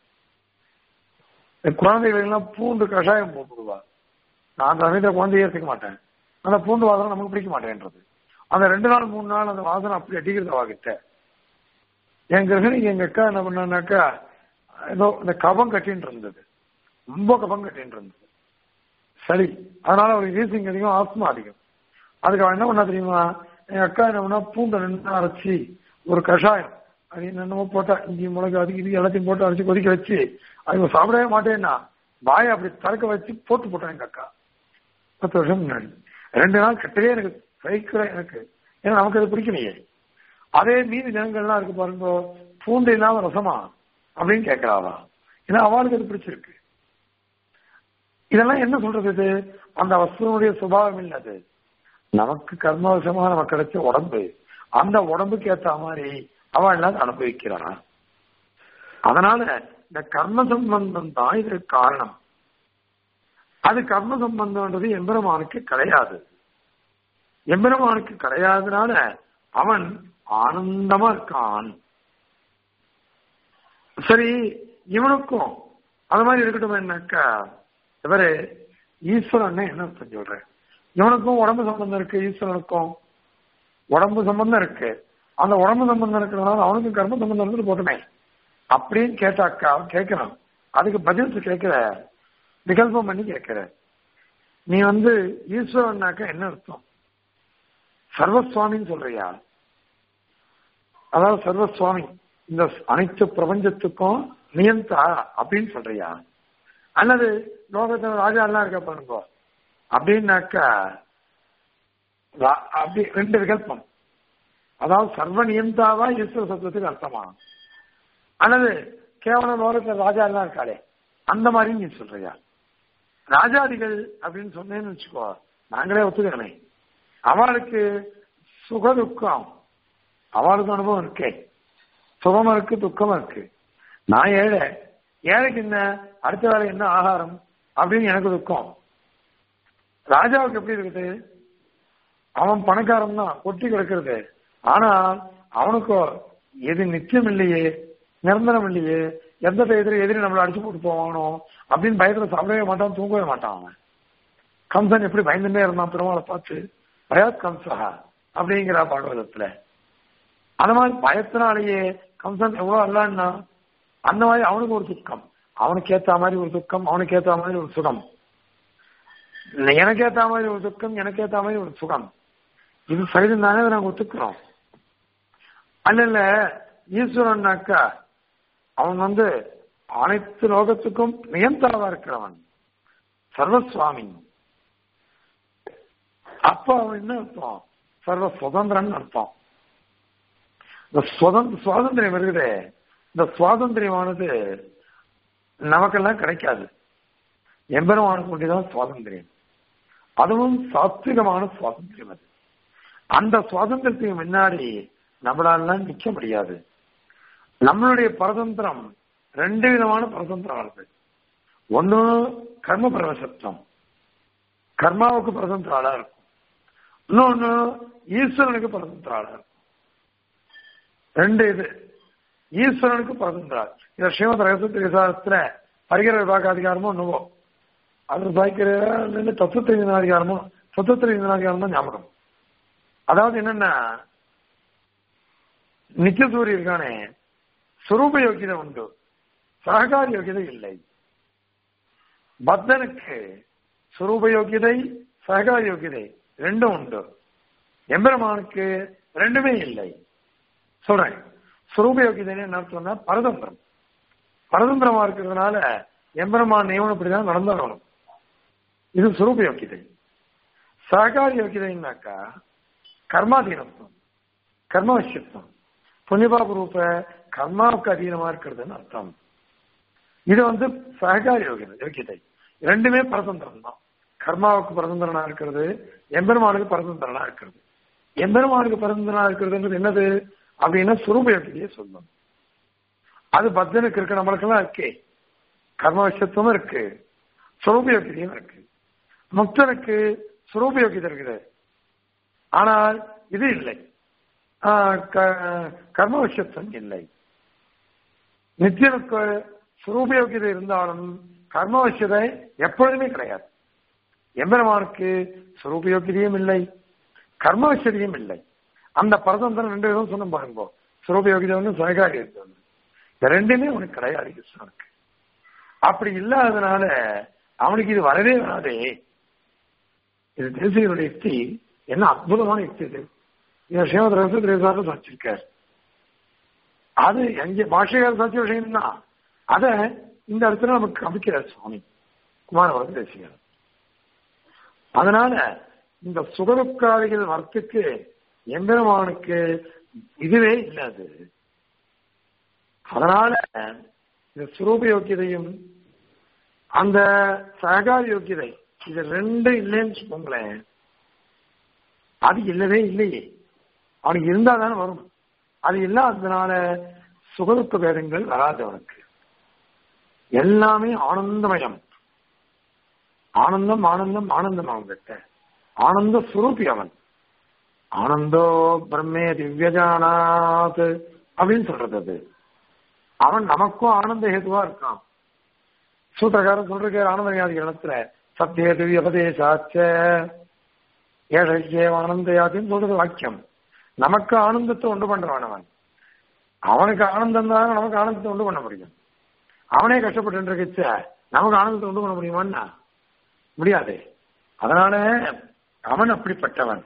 இந்த குழந்தைகள் எல்லாம் பூண்டு கஷாயம் போட்டுடுவா நான் அந்த சமயத்தில் குழந்தையே இருக்க மாட்டேன் அந்த பூண்டு வாசனை நமக்கு பிடிக்க மாட்டேன்றது அந்த ரெண்டு நாள் மூணு நாள் அந்த வாசனை அப்படி அடிக்கிறது அவகிட்ட என் கிரகணிக்கு எங்க அக்கா என்ன பண்ணாக்கா ஏதோ இந்த கபம் கட்டின்னு இருந்தது ரொம்ப கபம் கட்டின்னு இருந்தது சளி அதனால ஒரு வீசிங் அதிகம் ஆஸ்மா அதிகம் அதுக்கு அவன் என்ன பண்ணா தெரியுமா எங்க அக்கா என்ன பண்ணா பூண்டை நின்று அரைச்சி ஒரு கஷாயம் அது என்னென்னமோ போட்டா இஞ்சி மிளகு அதுக்கு இது எல்லாத்தையும் போட்டு அரைச்சி கொதிக்க வச்சு அது சாப்பிடவே மாட்டேன்னா வாயை அப்படி திறக்க வச்சு போட்டு போட்டான் எங்க அக்கா பத்து வருஷம் முன்னாடி ரெண்டு நாள் கட்டவே எனக்கு சைக்கிள எனக்கு ஏன்னா நமக்கு அது பிடிக்கலையே அதே மீதி ஜனங்கள்லாம் இருக்கு பாருங்க பூண்டு இல்லாம ரசமா அப்படின்னு கேட்கிறாளா ஏன்னா அவளுக்கு அது பிடிச்சிருக்கு இதெல்லாம் என்ன சொல்றது இது அந்த வஸ்துவனுடைய சுபாவம் இல்லை அது நமக்கு கர்மவசமா நமக்கு கிடைச்ச உடம்பு அந்த உடம்புக்கு ஏத்த மாதிரி அவள் எல்லாம் அனுபவிக்கிறான் அதனால இந்த கர்ம சம்பந்தம் தான் இதற்கு காரணம் அது கர்ம சம்பந்தம்ன்றது எம்பெருமானுக்கு கிடையாது எம்பெருமானுக்கு கிடையாதனால அவன் ஆனந்தமா இருக்கான் சரி இவனுக்கும் அது மாதிரி இருக்கட்டும் என்னக்கா இவரு ஈஸ்வரன் என்ன அர்த்தம் சொல்றேன் இவனுக்கும் உடம்பு சம்பந்தம் இருக்கு ஈஸ்வரனுக்கும் உடம்பு சம்பந்தம் இருக்கு அந்த உடம்பு சம்பந்தம் இருக்கிறதுனால அவனுக்கும் கர்ம சம்பந்தம் இருந்து போட்டுமே அப்படின்னு கேட்டாக்கா கேட்கிறான் அதுக்கு பதில் கேட்கிற விகல்பம் பண்ணி கேட்கிற நீ வந்து ஈஸ்வரன்னாக்க என்ன அர்த்தம் சர்வசுவாமின்னு சொல்றியா அதாவது சர்வசுவாமி இந்த அனைத்து பிரபஞ்சத்துக்கும் நியந்தா அப்படின்னு சொல்றியா அல்லது லோகத்துல ராஜா எல்லாம் இருக்க பாருங்க அப்படின்னாக்கா ரா- அப்படி ரெண்டு விகல்பம் அதாவது சர்வ நியந்தாவா ஈஸ்வர சத்துவத்துக்கு அர்த்தமா அல்லது கேவலம் லோகத்துல ராஜா எல்லாம் இருக்காளே அந்த மாதிரி நீ சொல்றியா ராஜாதிகள் அப்படின்னு சொன்னேன்னு வச்சுக்கோ நாங்களே ஒத்துக்கிறனே அவளுக்கு சுக துக்கம் அவளுக்கு அனுபவம் இருக்கே சுகம் இருக்கு துக்கம் இருக்கு நான் ஏழை ஏழைக்கு என்ன அடுத்த வேலை என்ன ஆகாரம் அப்படின்னு எனக்கு துக்கம் ராஜாவுக்கு எப்படி இருக்குது அவன் பணக்காரன் தான் கொட்டி கிடக்கிறது ஆனால் அவனுக்கு எது நித்தியம் இல்லையே நிரந்தரம் இல்லையே எந்த டயத்துல எதிரி நம்மளை அடிச்சு போட்டு போவானோ அப்படின்னு பயத்துல சாப்பிடவே மாட்டான் தூங்கவே மாட்டான் அவன் கம்சன் எப்படி பயந்துட்டே இருந்தான் பெருமாளை பார்த்து பயாத் கம்சா அப்படிங்கிற பாகவதத்துல அந்த மாதிரி பயத்தினாலேயே கம்சன் எவ்வளவு அல்லான்னா அந்த மாதிரி அவனுக்கு ஒரு துக்கம் அவனுக்கு ஏத்த மாதிரி ஒரு துக்கம் அவனுக்கு ஏத்த மாதிரி ஒரு சுகம் எனக்கு ஏத்த மாதிரி ஒரு துக்கம் எனக்கு ஏத்த மாதிரி ஒரு சுகம் இது சரிதான் தானே நாங்க ஒத்துக்கிறோம் அல்ல இல்ல ஈஸ்வரன்னாக்கா அவன் வந்து அனைத்து லோகத்துக்கும் நியந்தாவா இருக்கிறவன் சர்வசுவாமி அப்ப அவன் என்ன அர்த்தம் சர்வ சுதந்திரன் அர்த்தம் இந்த சுதந்திர சுவாதந்திரம் இருக்குதே இந்த சுவாதந்திரமானது நமக்கெல்லாம் கிடைக்காது எம்பெருமானுக்கு ஒன்றிதான் சுவாதந்திரம் அதுவும் சாத்விகமான சுவாதந்திரம் அது அந்த சுவாதந்திரத்துக்கு முன்னாடி நம்மளால நிக்க முடியாது நம்மளுடைய பரதந்திரம் ரெண்டு விதமான பரதந்திரம் வருது ஒண்ணு கர்ம பிரவசத்துவம் கர்மாவுக்கு பரதந்திர ஆளா இருக்கும் இன்னொன்னு ஈஸ்வரனுக்கு பரதந்திராளர் ரெண்டு இது ஈஸ்வரனுக்கு பரதந்திரார் இத ஸ்ரீமத் ரகசிய விசாரத்துல பரிகர விபாக அதிகாரமோ என்னவோ அது சாய்க்கிற தத்துவ அதிகாரமோ தத்துவ அதிகாரம் தான் ஞாபகம் அதாவது என்னன்னா நித்தியசூரி இருக்கானே சுரூப யோகியதை உண்டு சககார யோகியதை இல்லை பக்தனுக்கு சுரூப யோகியதை சககார யோகியதை ரெண்டும் உண்டு எம்பெருமானுக்கு ரெண்டுமே இல்லை சொல்றேன் சுரூப யோகியதை என்ன சொன்னா பரதந்திரம் பரதந்திரமா இருக்கிறதுனால எம்பெருமான் நியமனம் இப்படிதான் நடந்தாகணும் இது சுரூப யோகியதை சககார யோகியதைன்னாக்கா கர்மாதீனத்துவம் கர்மவசியத்துவம் புண்ணியபாப ரூப கர்மாவுக்கு அதீனமா இருக்கிறதுன்னு அர்த்தம் இது வந்து சககார யோகியதை யோகியதை ரெண்டுமே பரதந்திரம் தான் கர்மாவுக்கு பரதந்திரனா இருக்கிறது எம்பெருமானுக்கு பரதந்திரனா இருக்கிறது எம்பெருமானுக்கு பரதந்திரனா இருக்கிறதுன்றது என்னது அப்படின்னா சுரூப யோகியதையே சொல்லணும் அது பக்தனுக்கு இருக்கு நம்மளுக்கெல்லாம் இருக்கே கர்மவசியத்துவம் இருக்கு சுரூப யோகியதையும் இருக்கு முக்தனுக்கு சுரூப யோகியதை இருக்குது ஆனால் இது இல்லை கர்மவசியத்துவம் இல்லை நித்தியனுக்கு சுரூபயோகியதை இருந்தாலும் கர்மவசியதை எப்பொழுதுமே கிடையாது எம்பெருமானுக்கு சுரூபயோகியதையும் இல்லை கர்மவசியதையும் இல்லை அந்த பரதந்திரம் ரெண்டு விதம் சொன்ன பாருங்க சுரூபயோகிதை ஒன்று சககாரி ஒன்று இந்த ரெண்டுமே அவனுக்கு கிடையாது கிருஷ்ணனுக்கு அப்படி இல்லாததுனால அவனுக்கு இது வரவே வராதே இது தேசியனுடைய யுக்தி என்ன அற்புதமான யுக்தி இது இந்த ஸ்ரீமத் ரசத்திரேசாரம் சாச்சிருக்கார் அது எங்க பாஷையார் சாட்சி விஷயம் தான் அத இந்த இடத்துல நமக்கு காமிக்கிறார் சுவாமி குமாரவரது தேசியார் அதனால இந்த சுகதுக்காரிகள் வரத்துக்கு எம்பெருமானுக்கு இதுவே இல்லாது அதனால இந்த சுரூப யோக்கியதையும் அந்த சககார யோக்கியதை இது ரெண்டு இல்லைன்னு சொல்லுங்களேன் அது இல்லவே இல்லையே அவனுக்கு இருந்தா தானே வரும் அது இல்லாததுனால சுகதுக்க வேதங்கள் வராது அவனுக்கு எல்லாமே ஆனந்தமயம் ஆனந்தம் ஆனந்தம் ஆனந்தம் அவன்கிட்ட ஆனந்த சுரூபி அவன் ஆனந்தோ பிரம்மே திவ்யஜானாத் அப்படின்னு சொல்றது அது அவன் நமக்கும் ஆனந்த ஹேதுவா இருக்கான் சூத்திரக்காரன் சொல்றாரு ஆனந்தயாதி இடத்துல சத்திய திவ்யபதேசாச்ச ஏழையே ஆனந்தயாதின்னு சொல்றது வாக்கியம் நமக்கு ஆனந்தத்தை உண்டு பண்றவன் அவன் அவனுக்கு ஆனந்தம் தான் நமக்கு ஆனந்தத்தை உண்டு பண்ண முடியும் அவனே கஷ்டப்பட்டு இருக்கச்ச நமக்கு ஆனந்தத்தை உண்டு பண்ண முடியுமான்னா முடியாது அதனால அவன் அப்படிப்பட்டவன்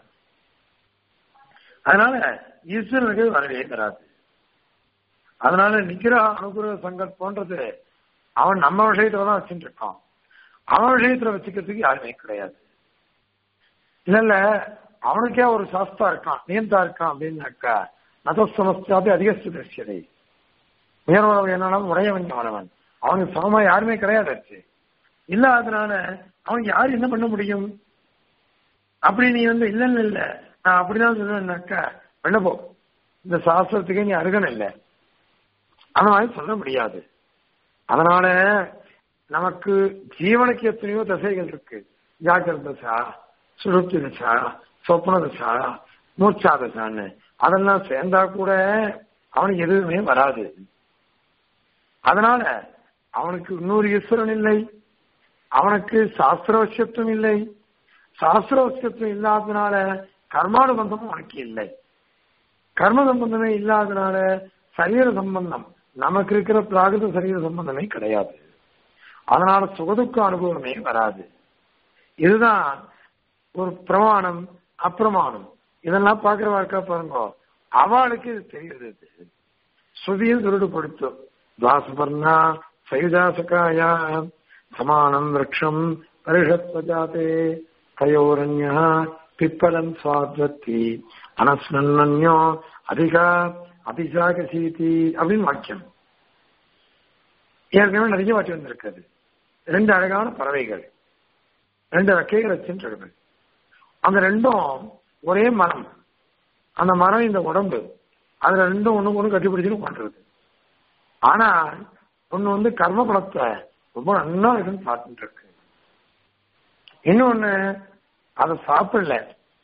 அதனால ஈஸ்வரனுக்கு வரவே வராது அதனால நிக்கிற அனுகிரக சங்கல்பன்றது அவன் நம்ம விஷயத்துல தான் வச்சுட்டு இருக்கான் அவன் விஷயத்துல வச்சுக்கிறதுக்கு யாருமே கிடையாது இல்ல இல்ல அவனுக்கே ஒரு சாஸ்தா இருக்கான் நியந்தா இருக்கான் அப்படின்னாக்கா நதசமஸ்தாபி அதிகஸ்து தரிசியதை உயர்வளவு என்னாலும் உடையவன் அவனவன் அவனுக்கு சமமா யாருமே கிடையாது இல்லாததுனால அவன் யார் என்ன பண்ண முடியும் அப்படி நீ வந்து இல்ல இல்ல இல்ல நான் அப்படிதான் சொல்லுவேன்னாக்கா வெளில போ இந்த சாஸ்திரத்துக்கு நீ அருகன் இல்லை அந்த மாதிரி சொல்ல முடியாது அதனால நமக்கு ஜீவனுக்கு எத்தனையோ தசைகள் இருக்கு ஜாக்கிரத தசா சுருப்தி தசா சொப்ன தசா மூர்ச்சா தசான்னு அதெல்லாம் சேர்ந்தா கூட அவனுக்கு எதுவுமே வராது அதனால அவனுக்கு இன்னொரு ஈஸ்வரன் இல்லை அவனுக்கு சாஸ்திரவசியத்துவம் இல்லை சாஸ்திரவசியத்துவம் இல்லாததுனால கர்மானுபந்தமும் அவனுக்கு இல்லை கர்ம சம்பந்தமே இல்லாததுனால சரீர சம்பந்தம் நமக்கு இருக்கிற பிராகிருத சரீர சம்பந்தமே கிடையாது அதனால சுகதுக்க அனுபவமே வராது இதுதான் ஒரு பிரமாணம் அப்பிரமாணம் இதெல்லாம் பாக்குற வாழ்க்கை பாருங்க அவளுக்கு இது தெரியுது ஸ்ருதியில் திருடுபடுத்தும் துவாசுபர்ணா சயுஜாசகாயா சமானம் விரக்ஷம் பரிஷத்வஜாதே தயோரண்யா பிப்பலம் சுவாத்வத்தி அனஸ்னன்யோ அதிகா அபிஷாகசீதி அப்படின்னு வாக்கியம் ஏற்கனவே நிறைய வாக்கியம் வந்திருக்கிறது ரெண்டு அழகான பறவைகள் ரெண்டு ரெக்கைகள் வச்சுட்டு அந்த ரெண்டும் ஒரே மரம் அந்த மரம் இந்த உடம்பு அதுல ரெண்டும் ஒண்ணுக்கு ஒண்ணு கட்டிப்பிடிச்சுன்னு பண்றது ஆனா ஒண்ணு வந்து கர்ம பலத்தை ரொம்ப நல்லா இருக்குன்னு பார்த்துட்டு இருக்கு இன்னொன்னு அதை சாப்பிடல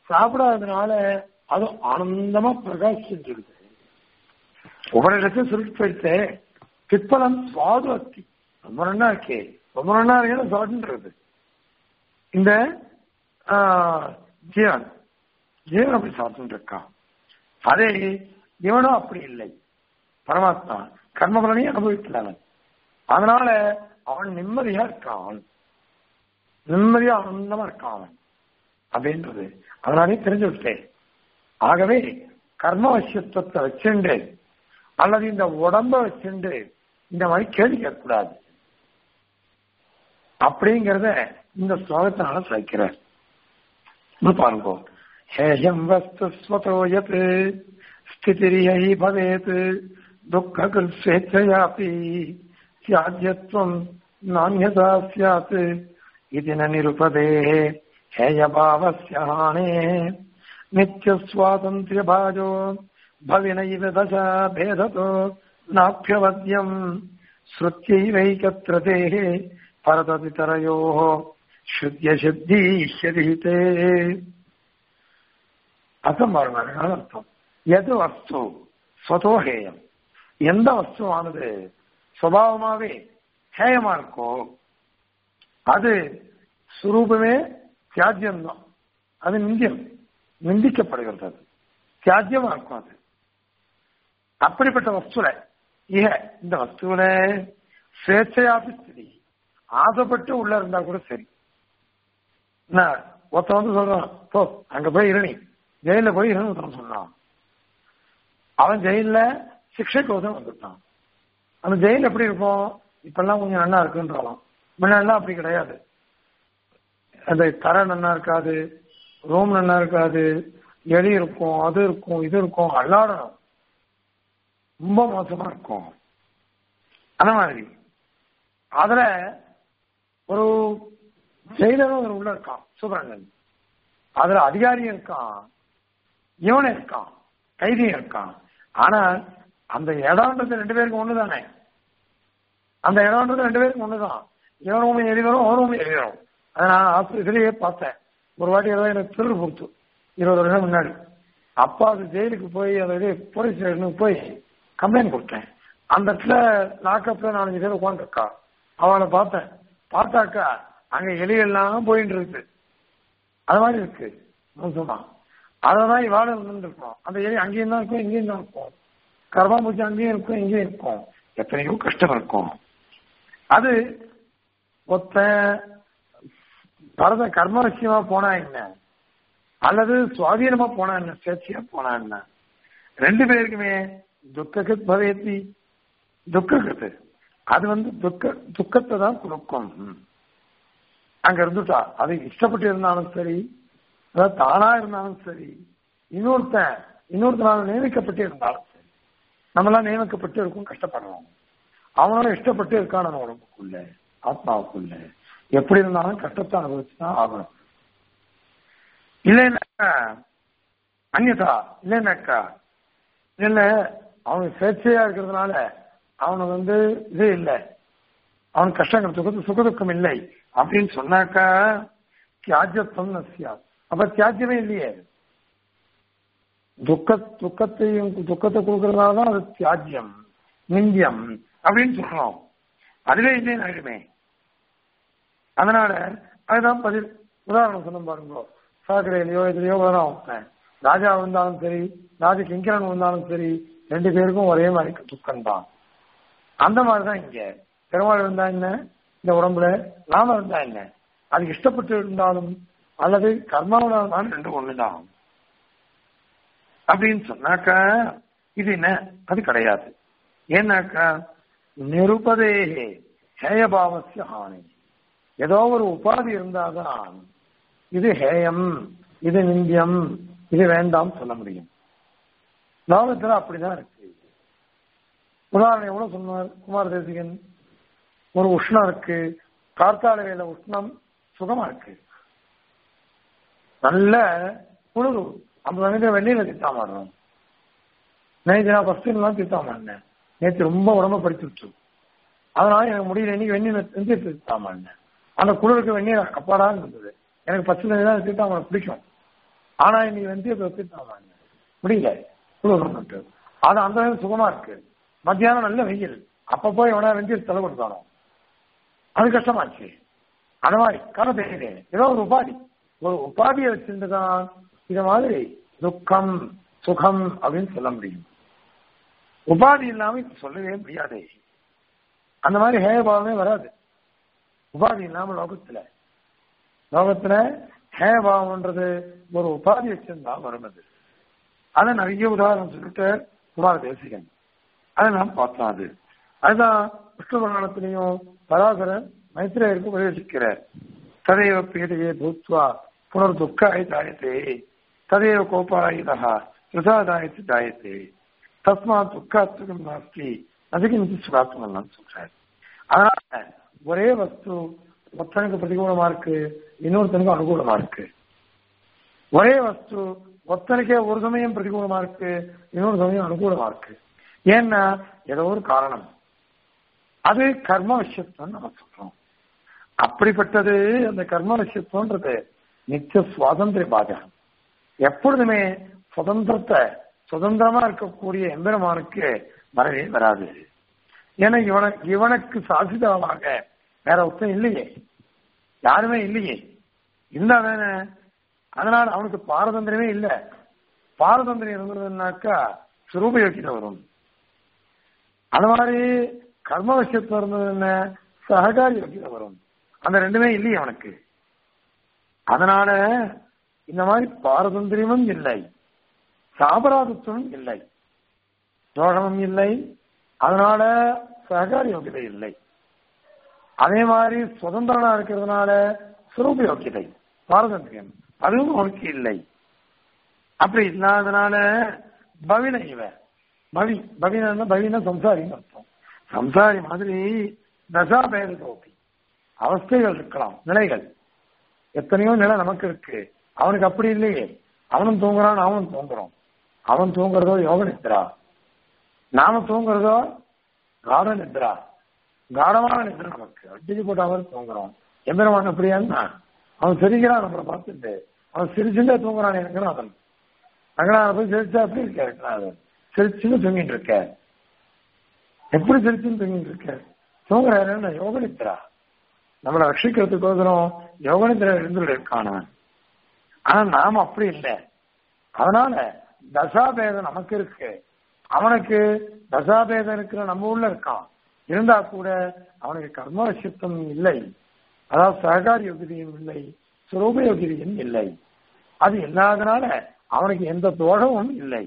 சாப்பிடாததுனால அது ஆனந்தமா பிரகாசிச்சுட்டு இருக்குது ஒவ்வொரு இடத்தையும் சொல்லிட்டு போயிட்டு பிற்பலம் சுவாது அத்தி ரொம்ப நன்னா இருக்கே ரொம்ப நன்னா இருக்கேன்னு சாப்பிட்டுன்றது இந்த ஆஹ், ஜீவன் ஜீவன் அப்படி சாப்பிட்டு இருக்கான் அதே இவனும் அப்படி இல்லை பரமாத்மா கர்மபலனையும் அனுபவிக்கல அதனால அவன் நிம்மதியா இருக்கான் நிம்மதியா ஆனந்தமா இருக்கான் அவன் அப்படின்றது அதனாலே தெரிஞ்சு விட்டேன் ஆகவே கர்மவசியத்துவத்தை வச்சுண்டு அல்லது இந்த உடம்ப வச்சுண்டு இந்த மாதிரி கேள்வி கேட்கக்கூடாது அப்படிங்கிறத இந்த ஸ்லோகத்தினால சாய்க்கிறார் இது பாருங்க ஹேயம் வஸ்து ஸ்வதோ யத் ஸ்திதிரியை பவேத் துக்க கிருத்வேச்சயாபி சியாஜ்யத்வம் நானியதா ஸ்யாத் இது ந நிருபதே ஹேயபாவஸ்ய ஹானே नित्यस्वातन्त्र्यभाजो भविनैव दशा भेदतो नाभ्यवद्यम् श्रुत्यैवैकत्रतेः परततितरयोः शुद्ध्यशुद्धीष्यदिते அர்த்தம் பாருங்க அழகான அர்த்தம் எது வஸ்து ஸ்வதோ ஹேயம் எந்த வஸ்துவானது சுபாவமாவே ஹேயமா இருக்கோ அது சுரூபமே தியாஜ்யம்தான் அது நிந்தியம் நிந்திக்கப்படுகிறது அது தியாஜ்யமா இருக்கும் அது அப்படிப்பட்ட வஸ்துல இக இந்த வஸ்துவில சுவேட்சையாபி ஸ்திதி ஆசைப்பட்டு உள்ள இருந்தா கூட சரி என்ன ஒருத்தன் வந்து சொல்றான் போ அங்க போய் இருணி ஜெயில போய் இருன்னு ஒருத்தன் சொன்னான் அவன் ஜெயில சிக்ஷைக்கோசம் வந்துட்டான் அந்த ஜெயில் எப்படி இருக்கும் இப்பெல்லாம் கொஞ்சம் நல்லா இருக்குன்றாலும் முன்னாடிலாம் அப்படி கிடையாது அந்த தரை நல்லா இருக்காது ரூம் நல்லா இருக்காது எலி இருக்கும் அது இருக்கும் இது இருக்கும் அல்லாடணும் ரொம்ப மோசமா இருக்கும் அந்த மாதிரி அதுல ஒரு ஜெயிலரும் ஒரு உள்ள இருக்கான் சுப்பிரமணியன் அதுல அதிகாரியும் இருக்கான் இவனும் இருக்கான் கைதியும் இருக்கான் ஆனா அந்த இடம்ன்றது ரெண்டு பேருக்கும் ஒண்ணுதானே அந்த இடம்ன்றது ரெண்டு பேருக்கும் ஒண்ணுதான் இவனும் எலி வரும் அவனும் எலி வரும் அதை நான் ஆஸ்பத்திரியிலேயே பார்த்தேன் ஒரு வாட்டி ஏதோ எனக்கு திருடு கொடுத்து இருபது வருஷம் முன்னாடி அப்பா அது ஜெயிலுக்கு போய் அதை இது போலீஸ் ஸ்டேஷனுக்கு போய் கம்ப்ளைண்ட் கொடுத்தேன் அந்த இடத்துல லாக்கப்ல நாலஞ்சு பேர் உட்காந்துருக்கா அவளை பார்த்தேன் பார்த்தாக்கா அங்க எலிகள்லாம் போயிட்டு இருக்கு அது மாதிரி இருக்கு மோசமா அததான் இவாள இருந்திருக்கோம் அந்த எலி அங்கேயும் தான் இருக்கும் இங்கேயும் தான் இருக்கும் கர்மாம்பூச்சி அங்கேயும் இருக்கும் இங்கேயும் இருக்கும் எத்தனையோ கஷ்டம் இருக்கும் அது ஒத்த பரத கர்ம விஷயமா போனா என்ன அல்லது சுவாதீனமா போனா என்ன சேச்சியா போனா என்ன ரெண்டு பேருக்குமே துக்ககத் பவேத்தி துக்ககத்து அது வந்து துக்க துக்கத்தை தான் கொடுக்கும் அங்க இருந்துட்டா அது இஷ்டப்பட்டு இருந்தாலும் சரி அதாவது தானா இருந்தாலும் சரி இன்னொருத்தன் இன்னொருத்தனால நியமிக்கப்பட்டு இருந்தாலும் சரி நம்மளாம் நியமிக்கப்பட்டு இருக்கும் கஷ்டப்படுறோம் அவனால இஷ்டப்பட்டு இருக்கான் நம்ம உடம்புக்குள்ள ஆத்மாவுக்குள்ள எப்படி இருந்தாலும் கஷ்டத்தை அனுபவிச்சுதான் ஆகணும் இல்லைன்னாக்கா அந்நியதா இல்லைன்னாக்கா இல்ல அவனுக்கு சுயேட்சையா இருக்கிறதுனால அவனுக்கு வந்து இது இல்லை அவனுக்கு கஷ்டங்கள் சுக சுகதுக்கம் இல்லை அப்படின்னு சொன்னாக்கா தியாஜ்யத்துவம் நசியா அப்ப தியாஜ்யமே இல்லையே துக்க துக்கத்தையும் துக்கத்தை கொடுக்கறதுனால தான் அது தியாஜ்யம் நிந்தியம் அப்படின்னு சொல்றோம் அதுவே இல்லைன்னு ஆயிடுமே அதனால அதுதான் பதில் உதாரணம் சொன்ன பாருங்க சாக்கடையிலையோ இதுலயோ தான் வைப்பேன் ராஜா வந்தாலும் சரி ராஜ கிங்கரன் வந்தாலும் சரி ரெண்டு பேருக்கும் ஒரே மாதிரி துக்கம் தான் அந்த மாதிரிதான் இங்க பெருமாள் இருந்தா என்ன இந்த உடம்புல நாம இருந்தா என்ன அதுக்கு இஷ்டப்பட்டு இருந்தாலும் அல்லது கர்மாவில் இருந்தாலும் ரெண்டு ஒண்ணுதான் அப்படின்னு சொன்னாக்கா இது என்ன அது கிடையாது ஏன்னாக்கா நிருபதேகே ஹேயபாவசிய ஹானி ஏதோ ஒரு உபாதி இருந்தாதான் இது ஹேயம் இது நிந்தியம் இது வேண்டாம் சொல்ல முடியும் லோகத்துல அப்படிதான் இருக்கு உதாரணம் எவ்வளவு சொன்னார் குமார தேசிகன் ஒரு உஷ்ணம் இருக்கு கார்த்தால வேலை உஷ்ணம் சுகமா இருக்கு நல்ல குளிர் ஐம்பது மணிக்கு வெந்நீர்ல திட்டா மாடுறோம் நேற்று நான் ஃபர்ஸ்ட் எல்லாம் திட்டா மாட்டேன் நேற்று ரொம்ப உடம்ப படிச்சுட்டு அதனால எனக்கு முடியல இன்னைக்கு வெந்நீர் செஞ்சு திட்டா மாட்டேன் அந்த குளிருக்கு வெந்நீர் அப்பாடா இருந்தது எனக்கு பச்சை தண்ணி தான் திட்டா பிடிக்கும் ஆனா இன்னைக்கு வெந்தயத்தை வச்சுட்டாங்க முடியல குளிர்ட்டு அது அந்த அளவுக்கு சுகமா இருக்கு மத்தியானம் நல்ல வெயில் அப்ப போய் எவனா வெந்தயத்தை தலை கொடுத்தானோ அது கஷ்டமாச்சு அது மாதிரி கதை தெரியுது ஏதோ ஒரு உபாதி ஒரு உபாதியை வச்சுட்டு தான் இது மாதிரி துக்கம் சுகம் அப்படின்னு சொல்ல முடியும் உபாதி இல்லாம இப்ப சொல்லவே முடியாது அந்த மாதிரி ஹேபாவமே வராது உபாதி இல்லாம லோகத்துல லோகத்துல ஹேபாவம்ன்றது ஒரு உபாதி வச்சிருந்தா வரும் அது அதை நிறைய உதாரணம் சொல்லிட்டு குமார தேசிகன் அதை நாம் பார்த்தோம் அது அதுதான் விஷ்ணு புராணத்திலையும் பராசரன் மைத்திரேயருக்கு உபதேசிக்கிறார் ததைவ பீதையே பூத்வா புனர் துக்க ஆயத்தாயத்தே ததைவ கோபாயுதா பிரசாதாயத்து தாயத்தே தஸ்மாத் துக்காத்துகம் நாஸ்தி அதுக்கு சுகாத்மெல்லாம் சொல்றாரு அதனால ஒரே வஸ்து ஒருத்தனுக்கு பிரதிகூலமா இருக்கு இன்னொருத்தனுக்கு அனுகூலமா இருக்கு ஒரே வஸ்து ஒருத்தனுக்கே ஒரு சமயம் பிரதிகூலமா இருக்கு இன்னொரு சமயம் அனுகூலமா இருக்கு ஏன்னா ஏதோ ஒரு காரணம் அது கர்ம விஷயத்தான் நம்ம சொல்றோம் அப்படிப்பட்டது அந்த கர்ம விஷயத்துவன்றது நித்திய சுவாதந்திர பாதகம் எப்பொழுதுமே சுதந்திரத்தை சுதந்திரமா இருக்கக்கூடிய எம்பெருமானுக்கு வரவே வராது ஏன்னா இவனுக்கு இவனுக்கு சாசிதமாக வேற ஒருத்தன் இல்லையே யாருமே இல்லையே இருந்தா தானே அதனால அவனுக்கு பாரதந்திரமே இல்லை பாரதந்திரம் இருந்ததுன்னாக்கா சுரூபயோக்கியம் வரும் அது மாதிரி கர்ம விஷயத்துல இருந்தது என்ன சககாரி யோக்கியம் வரும் அந்த ரெண்டுமே இல்லையே அவனுக்கு அதனால இந்த மாதிரி பாரதந்திரியமும் இல்லை சாபராதத்துவம் இல்லை தோஷமும் இல்லை அதனால சககார யோகியதை இல்லை அதே மாதிரி சுதந்திரனா இருக்கிறதுனால சுரூப யோக்கியதை பாரதந்திரியம் அதுவும் அவனுக்கு இல்லை அப்படி இல்லாதனால பவின இவ பவி பவினா பவினா சம்சாரின்னு அர்த்தம் சம்சாரி மாதிரி தசா பேத தோப்பி அவஸ்தைகள் இருக்கலாம் நிலைகள் எத்தனையோ நிலை நமக்கு இருக்கு அவனுக்கு அப்படி இல்லையே அவனும் தூங்குறான் அவனும் தூங்குறோம் அவன் தூங்குறதோ யோக நித்ரா நாம தூங்குறதோ காட நித்ரா காடமான நித்ரா நமக்கு அடிச்சு போட்டு அவன் தூங்குறோம் எம்பெருமான் அப்படியான்னா அவன் சிரிக்கிறான் நம்மளை பார்த்துட்டு அவன் சிரிச்சுட்டே தூங்குறான் எனக்கு அவன் ரங்கநாதன் போய் சிரிச்சா அப்படி இருக்க ரங்கநாதன் சிரிச்சுன்னு தூங்கிட்டு இருக்க எப்படி சிரிச்சுன்னு தூங்கிட்டு இருக்க தூங்குறாரு யோக நித்ரா நம்மளை ரட்சிக்கிறதுக்கோசரம் யோக நித்ரா இருந்துட்டு இருக்கானவன் ஆனா நாம அப்படி இல்லை அதனால தசாபேதம் நமக்கு இருக்கு அவனுக்கு தசாபேதம் இருக்கிற நம்ம உள்ள இருக்கான் இருந்தா கூட அவனுக்கு கர்மவசியத்துவம் இல்லை அதாவது சககார யோகியம் இல்லை சுரூப யோகியம் இல்லை அது இல்லாதனால அவனுக்கு எந்த தோஷமும் இல்லை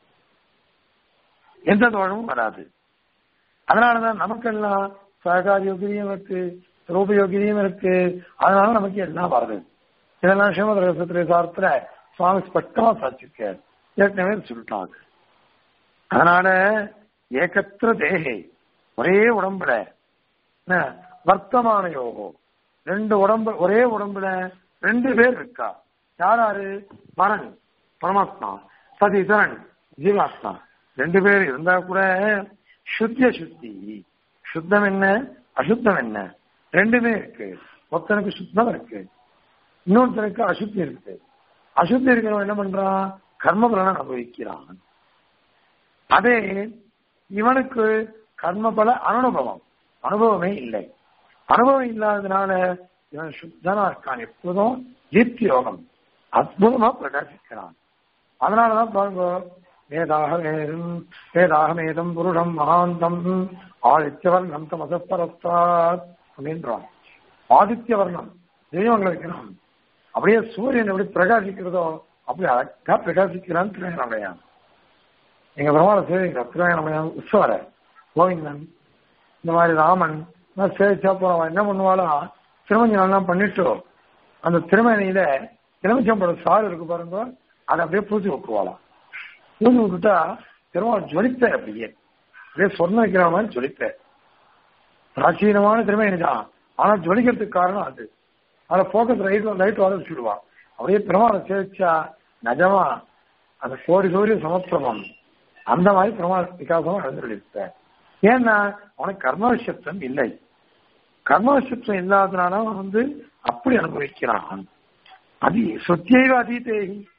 எந்த தோஷமும் வராது அதனாலதான் நமக்கெல்லாம் சககார யோகியம் இருக்கு சுரூப யோகியம் இருக்கு அதனால நமக்கு எல்லாம் வருது இதெல்லாம் ஸ்ரீமத் ரகசிய சாரத்துல சுவாமி ஸ்பஷ்டமா சாட்சிருக்கார் ஏற்கனவே சொல்லிட்டாங்க அதனால ஏகத்திர தேகை ஒரே உடம்புல வர்த்தமான யோகம் ரெண்டு உடம்பு ஒரே உடம்புல ரெண்டு பேர் இருக்கா யாராரு பரன் பரமாத்மா சதீதரன் ஜீவாத்மா ரெண்டு பேர் இருந்தா கூட சுத்திய சுத்தி சுத்தம் என்ன அசுத்தம் என்ன ரெண்டுமே இருக்கு ஒருத்தனுக்கு சுத்தம் இருக்கு இன்னொருத்தனுக்கு அசுத்தி இருக்கு அசுத்தி இருக்கிறவன் என்ன பண்றான் கர்ம பலனை அனுபவிக்கிறான் அதே இவனுக்கு கர்ம பல அனுபவம் அனுபவமே இல்லை அனுபவம் இல்லாததுனால இவன் சுத்தனா இருக்கான் எப்போதும் தீப்தி யோகம் அற்புதமா பிரகாசிக்கிறான் அதனாலதான் பாருங்க வேதாக வேதம் வேதாகமேதம் புருஷம் மகாந்தம் ஆதித்யவர்ணம் தமசப்பரஸ்தாத் அப்படின்றான் ஆதித்ய வர்ணம் தெய்வங்களை வைக்கிறான் அப்படியே சூரியன் எப்படி பிரகாசிக்கிறதோ அப்படி அழகா பிரகாசிக்கிறான் திருவேணமலையான் எங்க பிரமாண சேவிங்க திருவேணமலையான் உற்சவர கோவிந்தன் இந்த மாதிரி ராமன் சேவிச்சா போறவன் என்ன பண்ணுவாலும் திருமஞ்சனெல்லாம் பண்ணிட்டு அந்த திருமணியில எலுமிச்சம்பழம் சாறு இருக்கு பாருங்க அதை அப்படியே பூச்சி விட்டுருவாளாம் பூச்சி விட்டுட்டா திருமணம் ஜொலிப்ப அப்படியே அப்படியே சொன்ன வைக்கிற மாதிரி ஜொலிப்ப பிராச்சீனமான திருமணி தான் ஆனா ஜொலிக்கிறதுக்கு காரணம் அது அதை போக்கஸ் ரைட் லைட் வர வச்சுடுவான் அப்படியே பிரமாண சேவிச்சா நிஜமா அந்த கோடி சூரிய சமத்துவம் அந்த மாதிரி பிரமாண விகாசம் நடந்துருக்க ஏன்னா அவனுக்கு கர்மவிஷத்துவம் இல்லை கர்மவிஷத்துவம் இல்லாதனால அவன் வந்து அப்படி அனுபவிக்கிறான் அது சொத்தியைவ அதீதேகி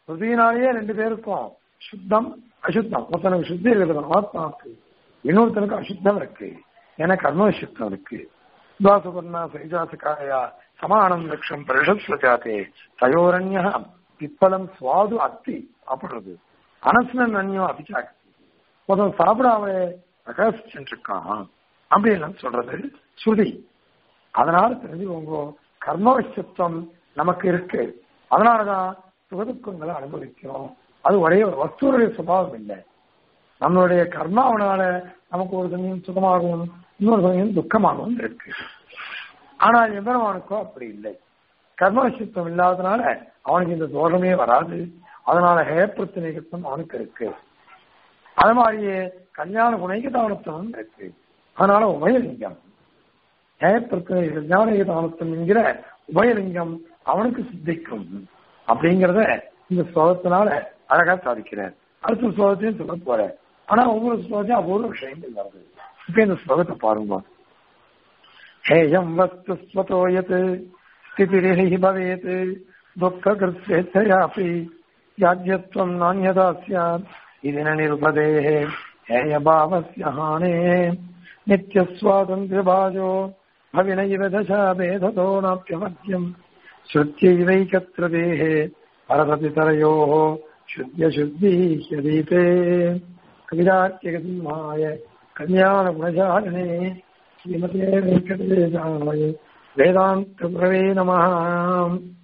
ஸ்ருதியினாலேயே ரெண்டு பேருக்கும் சுத்தம் அசுத்தம் ஒருத்தனுக்கு சுத்தி இருக்கிறது ஆத்மாவுக்கு இன்னொருத்தனுக்கு அசுத்தம் இருக்கு ஏன்னா கர்மசுத்தம் இருக்கு துவாசுபர்ணா சைஜாசகாயா சமானம் லட்சம் பரிஷத்வஜாத்தே தயோரண்யா பிப்பலம் சுவாது அத்தி சாப்பிடுறது அனசனன் அந்நியம் அபிச்சாக்கு முதல் சாப்பிடாமலே பிரகாசிச்சுட்டு இருக்கான் அப்படி எல்லாம் சொல்றது ஸ்ருதி அதனால தெரிஞ்சுக்கோங்க கர்மவசியத்துவம் நமக்கு இருக்கு அதனாலதான் சுகதுக்கங்களை அனுபவிக்கிறோம் அது ஒரே ஒரு வஸ்துடைய சுபாவம் இல்லை நம்மளுடைய கர்மாவனால நமக்கு ஒரு சமயம் சுகமாகவும் இன்னொரு சமயம் துக்கமாகவும் இருக்கு ஆனால் எம்பெருமானுக்கோ அப்படி இல்லை கர்மவசியத்துவம் இல்லாதனால அவனுக்கு இந்த தோஷமே வராது அதனால ஹேப்பிரத்தினைகத்துவம் அவனுக்கு இருக்கு அது மாதிரியே கல்யாண குணைகதானத்துவம் இருக்கு அதனால உபயலிங்கம் ஹேப்பிரத்தினை ஞானகதானத்துவம் என்கிற உபயலிங்கம் அவனுக்கு சித்திக்கும் அப்படிங்கிறத இந்த ஸ்லோகத்தினால அழகா சாதிக்கிறார் அடுத்த ஸ்லோகத்தையும் சொல்ல போற ஆனா ஒவ்வொரு ஸ்லோகத்தையும் அவ்வொரு விஷயங்கள் வருது இப்ப இந்த ஸ்லோகத்தை பாருங்க ஹேயம் வஸ்து ஸ்வதோ யத் ஸ்திதிரிஹி பவேத் துக்ககிருத்யேத்தயாபி யாஜ்யத்வம் நானியதா ஸ்யாத் இதின நிருபதேः हेयभावस्य हानेः नित्यस्वातन्त्र्यभाजो भविनैव दशा भेदतो नाप्यमद्यम् श्रुत्यैवैकत्रदेः परतपितरयोः शुद्ध्यशुद्धीह्यदीपे कविराट्यगतिमाय कल्याणगुणशालिने श्रीमते वेङ्कटेशाय वेदान्तप्रवे नमः